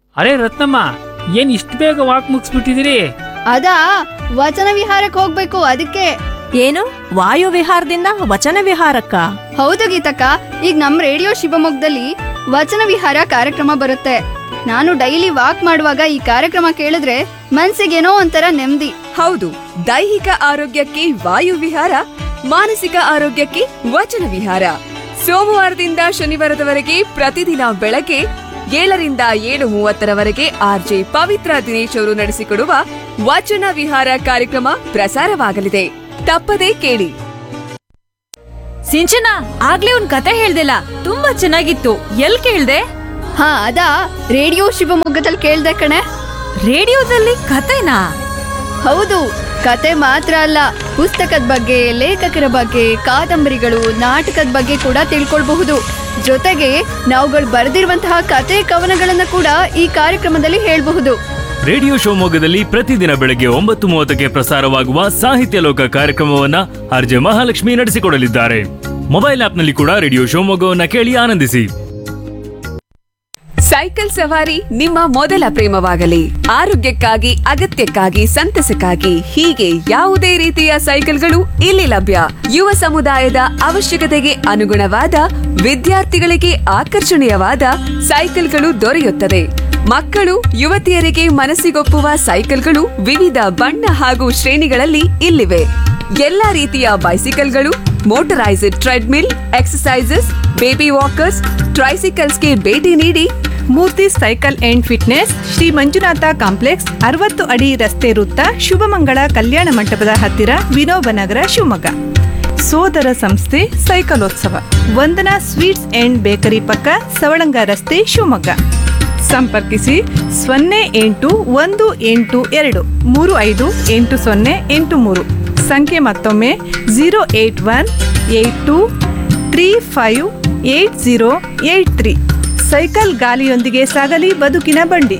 ಅರೆ ರತ್ನಮ್ಮ ಏನ್ ಇಷ್ಟು ಬೇಗ ವಾಕ್ ಮುಗಿಸ್ಬಿಟ್ಟಿದಿರಿ ಅದಾ ವಚನ ವಿಹಾರಕ್ಕೆ ಹೋಗ್ಬೇಕು ಅದಕ್ಕೆ ಏನು ವಾಯು ವಿಹಾರದಿಂದ ವಚನ ವಿಹಾರಕ್ಕ ಹೌದು ಗೀತಕ್ಕ ಈಗ ನಮ್ ರೇಡಿಯೋ ಶಿವಮೊಗ್ಗದಲ್ಲಿ ವಚನ ವಿಹಾರ ಕಾರ್ಯಕ್ರಮ ಬರುತ್ತೆ ನಾನು ಡೈಲಿ ವಾಕ್ ಮಾಡುವಾಗ ಈ ಕಾರ್ಯಕ್ರಮ ಕೇಳಿದ್ರೆ ಮನ್ಸಿಗೇನೋ ಒಂಥರ ನೆಮ್ಮದಿ ಹೌದು ದೈಹಿಕ ಆರೋಗ್ಯಕ್ಕೆ ವಾಯು ವಿಹಾರ ಮಾನಸಿಕ ಆರೋಗ್ಯಕ್ಕೆ ವಚನ ವಿಹಾರ ಸೋಮವಾರದಿಂದ ಶನಿವಾರದವರೆಗೆ ಪ್ರತಿದಿನ ಬೆಳಗ್ಗೆ ಏಳರಿಂದ ಏಳು ಮೂವತ್ತರವರೆಗೆ ಆರ್ಜೆ ಪವಿತ್ರ ದಿನೇಶ್ ಅವರು ನಡೆಸಿಕೊಡುವ ವಚನ ವಿಹಾರ ಕಾರ್ಯಕ್ರಮ ಪ್ರಸಾರವಾಗಲಿದೆ ತಪ್ಪದೇ ಕೇಳಿ ಸಿಂಚನ ಆಗ್ಲೇ ಒಂದ್ ಕತೆ ಹೇಳ್ದಿಲ್ಲ ತುಂಬಾ ಚೆನ್ನಾಗಿತ್ತು ಎಲ್ ಕೇಳ್ದೆ ಹಾ ಅದಾ ರೇಡಿಯೋ ಶಿವಮೊಗ್ಗದಲ್ಲಿ ಕೇಳ್ದೆ ಕಣೆ ರೇಡಿಯೋದಲ್ಲಿ ಕತೆನಾ ಹೌದು ಕತೆ ಮಾತ್ರ ಅಲ್ಲ ಪುಸ್ತಕದ ಬಗ್ಗೆ ಲೇಖಕರ ಬಗ್ಗೆ ಕಾದಂಬರಿಗಳು ನಾಟಕದ ಬಗ್ಗೆ ಕೂಡ ತಿಳ್ಕೊಳ್ಬಹುದು ಜೊತೆಗೆ ನಾವುಗಳು ಬರೆದಿರುವಂತಹ ಕತೆ ಕವನಗಳನ್ನ ಕೂಡ ಈ ಕಾರ್ಯಕ್ರಮದಲ್ಲಿ ಹೇಳ್ಬಹುದು ರೇಡಿಯೋ ಶಿವಮೊಗ್ಗದಲ್ಲಿ ಪ್ರತಿದಿನ ಬೆಳಗ್ಗೆ ಒಂಬತ್ತು ಮೂವತ್ತಕ್ಕೆ ಪ್ರಸಾರವಾಗುವ ಸಾಹಿತ್ಯ ಲೋಕ ಕಾರ್ಯಕ್ರಮವನ್ನ ಆರ್ಜೆ ಮಹಾಲಕ್ಷ್ಮಿ ನಡೆಸಿಕೊಡಲಿದ್ದಾರೆ ಮೊಬೈಲ್ ಆಪ್ನಲ್ಲಿ ಕೂಡ ರೇಡಿಯೋ ಶಿವಮೊಗ್ಗವನ್ನ ಕೇಳಿ ಆನಂದಿಸಿ ಸೈಕಲ್ ಸವಾರಿ ನಿಮ್ಮ ಮೊದಲ ಪ್ರೇಮವಾಗಲಿ ಆರೋಗ್ಯಕ್ಕಾಗಿ ಅಗತ್ಯಕ್ಕಾಗಿ ಸಂತಸಕ್ಕಾಗಿ ಹೀಗೆ ಯಾವುದೇ ರೀತಿಯ ಸೈಕಲ್ಗಳು ಇಲ್ಲಿ ಲಭ್ಯ ಯುವ ಸಮುದಾಯದ ಅವಶ್ಯಕತೆಗೆ ಅನುಗುಣವಾದ ವಿದ್ಯಾರ್ಥಿಗಳಿಗೆ ಆಕರ್ಷಣೀಯವಾದ ಸೈಕಲ್ಗಳು ದೊರೆಯುತ್ತದೆ ಮಕ್ಕಳು ಯುವತಿಯರಿಗೆ ಮನಸ್ಸಿಗೊಪ್ಪುವ ಸೈಕಲ್ಗಳು ವಿವಿಧ ಬಣ್ಣ ಹಾಗೂ ಶ್ರೇಣಿಗಳಲ್ಲಿ ಇಲ್ಲಿವೆ ಎಲ್ಲಾ ರೀತಿಯ ಬೈಸಿಕಲ್ಗಳು motorised treadmill exercises baby walkers ಟ್ರೈಸಿಕಲ್ಸ್ಗೆ ಭೇಟಿ ನೀಡಿ Murthy cycle and fitness Shri Manjunatha complex ಅರವತ್ತು ಅಡಿ ರಸ್ತೆ ವೃತ್ತ ಶುಭಮಂಗಳ ಕಲ್ಯಾಣ ಮಂಟಪದ ಹತ್ತಿರ ವಿನೋಬ ನಗರ ಶಿವಮೊಗ್ಗ ಸೋದರ ಸಂಸ್ಥೆ ಸೈಕಲೋತ್ಸವ ವಂದನಾ ಸ್ವೀಟ್ಸ್ ಅಂಡ್ ಬೇಕರಿ ಪಕ್ಕ ಸವಳಂಗ ರಸ್ತೆ ಶಿವಮೊಗ್ಗ ಸಂಪರ್ಕಿಸಿ ಸೊನ್ನೆ ಎಂಟು ಒಂದು ಎಂಟು ಎರಡು ಮೂರು ಐದು ಎಂಟು ಸೊನ್ನೆ ಎಂಟು ಮೂರು ಸಂಖ್ಯೆ ಮತ್ತೊಮ್ಮೆ zero eight one eight two three five eight zero eight three cycle ಗಾಲಿಯೊಂದಿಗೆ ಸಾಗಲಿ ಬದುಕಿನ ಬಂಡಿ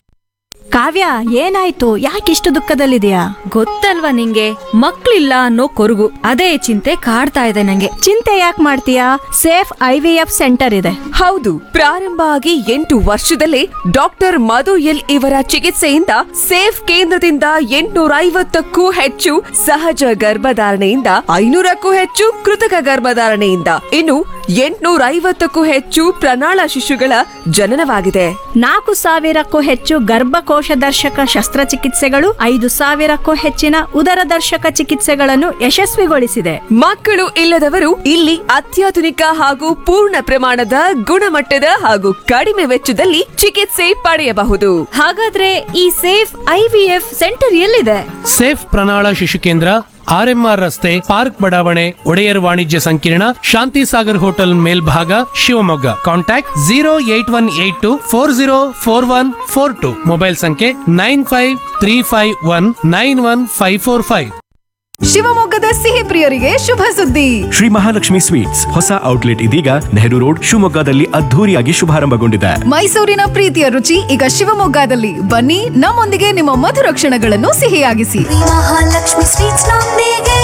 ಕಾವ್ಯ ಏನಾಯ್ತು ಯಾಕಿಷ್ಟು ದುಃಖದಲ್ಲಿದೆಯಾ ಗೊತ್ತಲ್ವಾ ನಿಂಗೆ ಮಕ್ಳಿಲ್ಲ ಅನ್ನೋ ಕೊರಗು ಅದೇ ಚಿಂತೆ ಕಾಡ್ತಾ ಇದೆ ನಂಗೆ ಚಿಂತೆ ಯಾಕೆ ಮಾಡ್ತೀಯಾ safe I V F centre ಇದೆ ಹೌದು ಪ್ರಾರಂಭ ಆಗಿ ಎಂಟು ವರ್ಷದಲ್ಲೇ ಡಾಕ್ಟರ್ ಮಧು ಎಲ್ ಇವರ ಚಿಕಿತ್ಸೆಯಿಂದ ಸೇಫ್ ಕೇಂದ್ರದಿಂದ ಎಂಟುನೂರ ಐವತ್ತಕ್ಕೂ ಹೆಚ್ಚು ಸಹಜ ಗರ್ಭಧಾರಣೆಯಿಂದ ಐನೂರಕ್ಕೂ ಹೆಚ್ಚು ಕೃತಕ ಗರ್ಭಧಾರಣೆಯಿಂದ ಇನ್ನು ಎಂಟುನೂರ ಐವತ್ತಕ್ಕೂ ಹೆಚ್ಚು ಪ್ರಣಾಳ ಶಿಶುಗಳ ಜನನವಾಗಿದೆ ನಾಲ್ಕು ಸಾವಿರಕ್ಕೂ ಹೆಚ್ಚು ಗರ್ಭಕೋಶ ದರ್ಶಕ ಶಸ್ತ್ರಚಿಕಿತ್ಸೆಗಳು ಐದು ಸಾವಿರಕ್ಕೂ ಹೆಚ್ಚಿನ ಉದರ ದರ್ಶಕ ಚಿಕಿತ್ಸೆಗಳನ್ನು ಯಶಸ್ವಿಗೊಳಿಸಿದೆ ಮಕ್ಕಳು ಇಲ್ಲದವರು ಇಲ್ಲಿ ಅತ್ಯಾಧುನಿಕ ಹಾಗೂ ಪೂರ್ಣ ಪ್ರಮಾಣದ ಗುಣಮಟ್ಟದ ಹಾಗೂ ಕಡಿಮೆ ವೆಚ್ಚದಲ್ಲಿ ಚಿಕಿತ್ಸೆ ಪಡೆಯಬಹುದು ಹಾಗಾದ್ರೆ ಈ safe I V F centre ಎಲ್ಲಿದೆ ಸೇಫ್ ಪ್ರಣಾಳ ಶಿಶು ಕೇಂದ್ರ ಆರ್ಎಂಆರ್ ರಸ್ತೆ ಪಾರ್ಕ್ ಬಡಾವಣೆ ಒಡೆಯರ್ ವಾಣಿಜ್ಯ ಸಂಕೀರ್ಣ ಶಾಂತಿ ಸಾಗರ್ ಹೋಟೆಲ್ ಮೇಲ್ಭಾಗ Shivamogga contact zero eight one eight two four zero four one four two mobile ಸಂಖ್ಯೆ nine five three five one nine one five four five ಶಿವಮೊಗ್ಗದ ಸಿಹಿ ಪ್ರಿಯರಿಗೆ ಶುಭ ಸುದ್ದಿ ಶ್ರೀ ಮಹಾಲಕ್ಷ್ಮಿ ಸ್ವೀಟ್ಸ್ ಹೊಸ ಔಟ್ಲೆಟ್ ಇದೀಗ ನೆಹರು ರೋಡ್ ಶಿವಮೊಗ್ಗದಲ್ಲಿ ಅದ್ಧೂರಿಯಾಗಿ ಶುಭಾರಂಭಗೊಂಡಿದೆ ಮೈಸೂರಿನ ಪ್ರೀತಿಯ ರುಚಿ ಈಗ ಶಿವಮೊಗ್ಗದಲ್ಲಿ ಬನ್ನಿ ನಮ್ಮೊಂದಿಗೆ ನಿಮ್ಮ ಮಧುರ ಕ್ಷಣಗಳನ್ನು ಸಿಹಿಯಾಗಿಸಿ ಮಹಾಲಕ್ಷ್ಮಿ ಸ್ವೀಟ್ಸ್ ನೊಂದಿಗೆ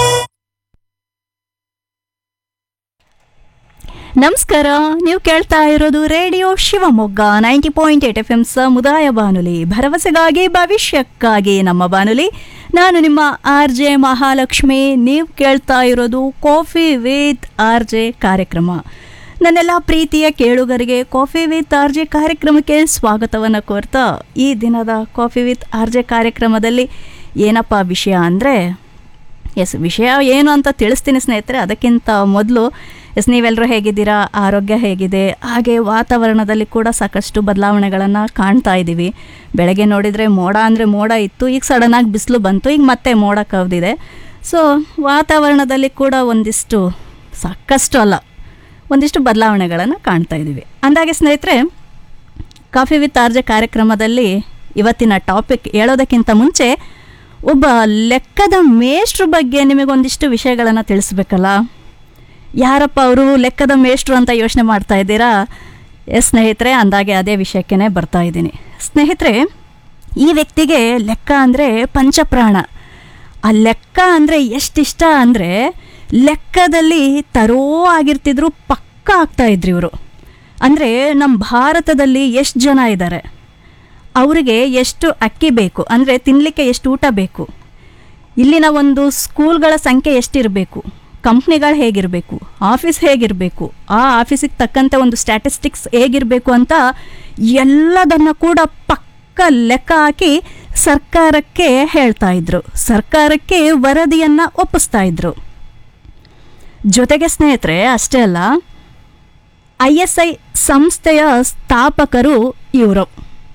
ನಮಸ್ಕಾರ ನೀವು ಕೇಳ್ತಾ ಇರೋದು radio Shivamogga ninety point eight F M ಸಮುದಾಯ ಬಾನುಲಿ ಭರವಸೆಗಾಗಿ ಭವಿಷ್ಯಕ್ಕಾಗಿ ನಮ್ಮ ಬಾನುಲಿ ನಾನು ನಿಮ್ಮ ಆರ್ ಜೆ ಮಹಾಲಕ್ಷ್ಮಿ ನೀವು ಕೇಳ್ತಾ ಇರೋದು ಕಾಫಿ ವಿತ್ ಆರ್ ಜೆ ಕಾರ್ಯಕ್ರಮ ನನ್ನೆಲ್ಲ ಪ್ರೀತಿಯ ಕೇಳುಗರಿಗೆ ಕಾಫಿ ವಿತ್ ಆರ್ ಜೆ ಕಾರ್ಯಕ್ರಮಕ್ಕೆ ಸ್ವಾಗತವನ್ನು ಕೋರ್ತಾ ಈ ದಿನದ ಕಾಫಿ ವಿತ್ ಆರ್ ಜೆ ಕಾರ್ಯಕ್ರಮದಲ್ಲಿ ಏನಪ್ಪ ವಿಷಯ ಅಂದರೆ ಎಸ್ ವಿಷಯ ಏನು ಅಂತ ತಿಳಿಸ್ತೀನಿ ಸ್ನೇಹಿತರೆ ಅದಕ್ಕಿಂತ ಮೊದಲು ಎಸ್ ನೀವೆಲ್ಲರೂ ಹೇಗಿದ್ದೀರಾ ಆರೋಗ್ಯ ಹೇಗಿದೆ ಹಾಗೆ ವಾತಾವರಣದಲ್ಲಿ ಕೂಡ ಸಾಕಷ್ಟು ಬದಲಾವಣೆಗಳನ್ನು ಕಾಣ್ತಾ ಇದ್ದೀವಿ ಬೆಳಗ್ಗೆ ನೋಡಿದರೆ ಮೋಡ ಅಂದರೆ ಮೋಡ ಇತ್ತು ಈಗ ಸಡನ್ನಾಗಿ ಬಿಸಿಲು ಬಂತು ಈಗ ಮತ್ತೆ ಮೋಡ ಕವ್ದಿದೆ ಸೊ ವಾತಾವರಣದಲ್ಲಿ ಕೂಡ ಒಂದಿಷ್ಟು ಸಾಕಷ್ಟು ಅಲ್ಲ ಒಂದಿಷ್ಟು ಬದಲಾವಣೆಗಳನ್ನು ಕಾಣ್ತಾ ಇದ್ದೀವಿ ಅಂದಾಗೆ ಸ್ನೇಹಿತರೆ ಕಾಫಿ ವಿತ್ ಆರ್ಜೆ ಕಾರ್ಯಕ್ರಮದಲ್ಲಿ ಇವತ್ತಿನ ಟಾಪಿಕ್ ಹೇಳೋದಕ್ಕಿಂತ ಮುಂಚೆ ಒಬ್ಬ ಲೆಕ್ಕದ ಮೇಷ್ಟ್ರ ಬಗ್ಗೆ ನಿಮಗೊಂದಿಷ್ಟು ವಿಷಯಗಳನ್ನು ತಿಳಿಸ್ಬೇಕಲ್ಲ ಯಾರಪ್ಪ ಅವರು ಲೆಕ್ಕದ ಮೇಷ್ಟ್ರು ಅಂತ ಯೋಚನೆ ಮಾಡ್ತಾ ಇದ್ದೀರಾ ಎಸ್ ಸ್ನೇಹಿತರೆ ಅಂದಾಗೆ ಅದೇ ವಿಷಯಕ್ಕೇ ಬರ್ತಾ ಇದ್ದೀನಿ ಸ್ನೇಹಿತರೆ ಈ ವ್ಯಕ್ತಿಗೆ ಲೆಕ್ಕ ಅಂದರೆ ಪಂಚಪ್ರಾಣ ಆ ಲೆಕ್ಕ ಅಂದರೆ ಎಷ್ಟಿಷ್ಟ ಅಂದರೆ ಲೆಕ್ಕದಲ್ಲಿ ತರೋ ಆಗಿರ್ತಿದ್ರು ಪಕ್ಕ ಆಗ್ತಾ ಇದ್ರು ಇವರು ಅಂದರೆ ನಮ್ಮ ಭಾರತದಲ್ಲಿ ಎಷ್ಟು ಜನ ಇದ್ದಾರೆ ಅವರಿಗೆ ಎಷ್ಟು ಅಕ್ಕಿ ಬೇಕು ಅಂದರೆ ತಿನ್ನಲಿಕ್ಕೆ ಎಷ್ಟು ಊಟ ಬೇಕು ಇಲ್ಲಿನ ಒಂದು ಸ್ಕೂಲ್ಗಳ ಸಂಖ್ಯೆ ಎಷ್ಟಿರಬೇಕು ಕಂಪ್ನಿಗಳು ಹೇಗಿರಬೇಕು ಆಫೀಸ್ ಹೇಗಿರಬೇಕು ಆ ಆಫೀಸಿಗೆ ತಕ್ಕಂತೆ ಒಂದು ಸ್ಟ್ಯಾಟಿಸ್ಟಿಕ್ಸ್ ಹೇಗಿರಬೇಕು ಅಂತ ಎಲ್ಲದನ್ನು ಕೂಡ ಪಕ್ಕ ಲೆಕ್ಕ ಹಾಕಿ ಸರ್ಕಾರಕ್ಕೆ ಹೇಳ್ತಾ ಇದ್ರು ಸರ್ಕಾರಕ್ಕೆ ವರದಿಯನ್ನು ಒಪ್ಪಿಸ್ತಾ ಇದ್ರು ಜೊತೆಗೆ ಸ್ನೇಹಿತರೆ ಅಷ್ಟೇ ಅಲ್ಲ ಐ ಎಸ್ ಐ ಸಂಸ್ಥೆಯ ಸ್ಥಾಪಕರು ಇವರು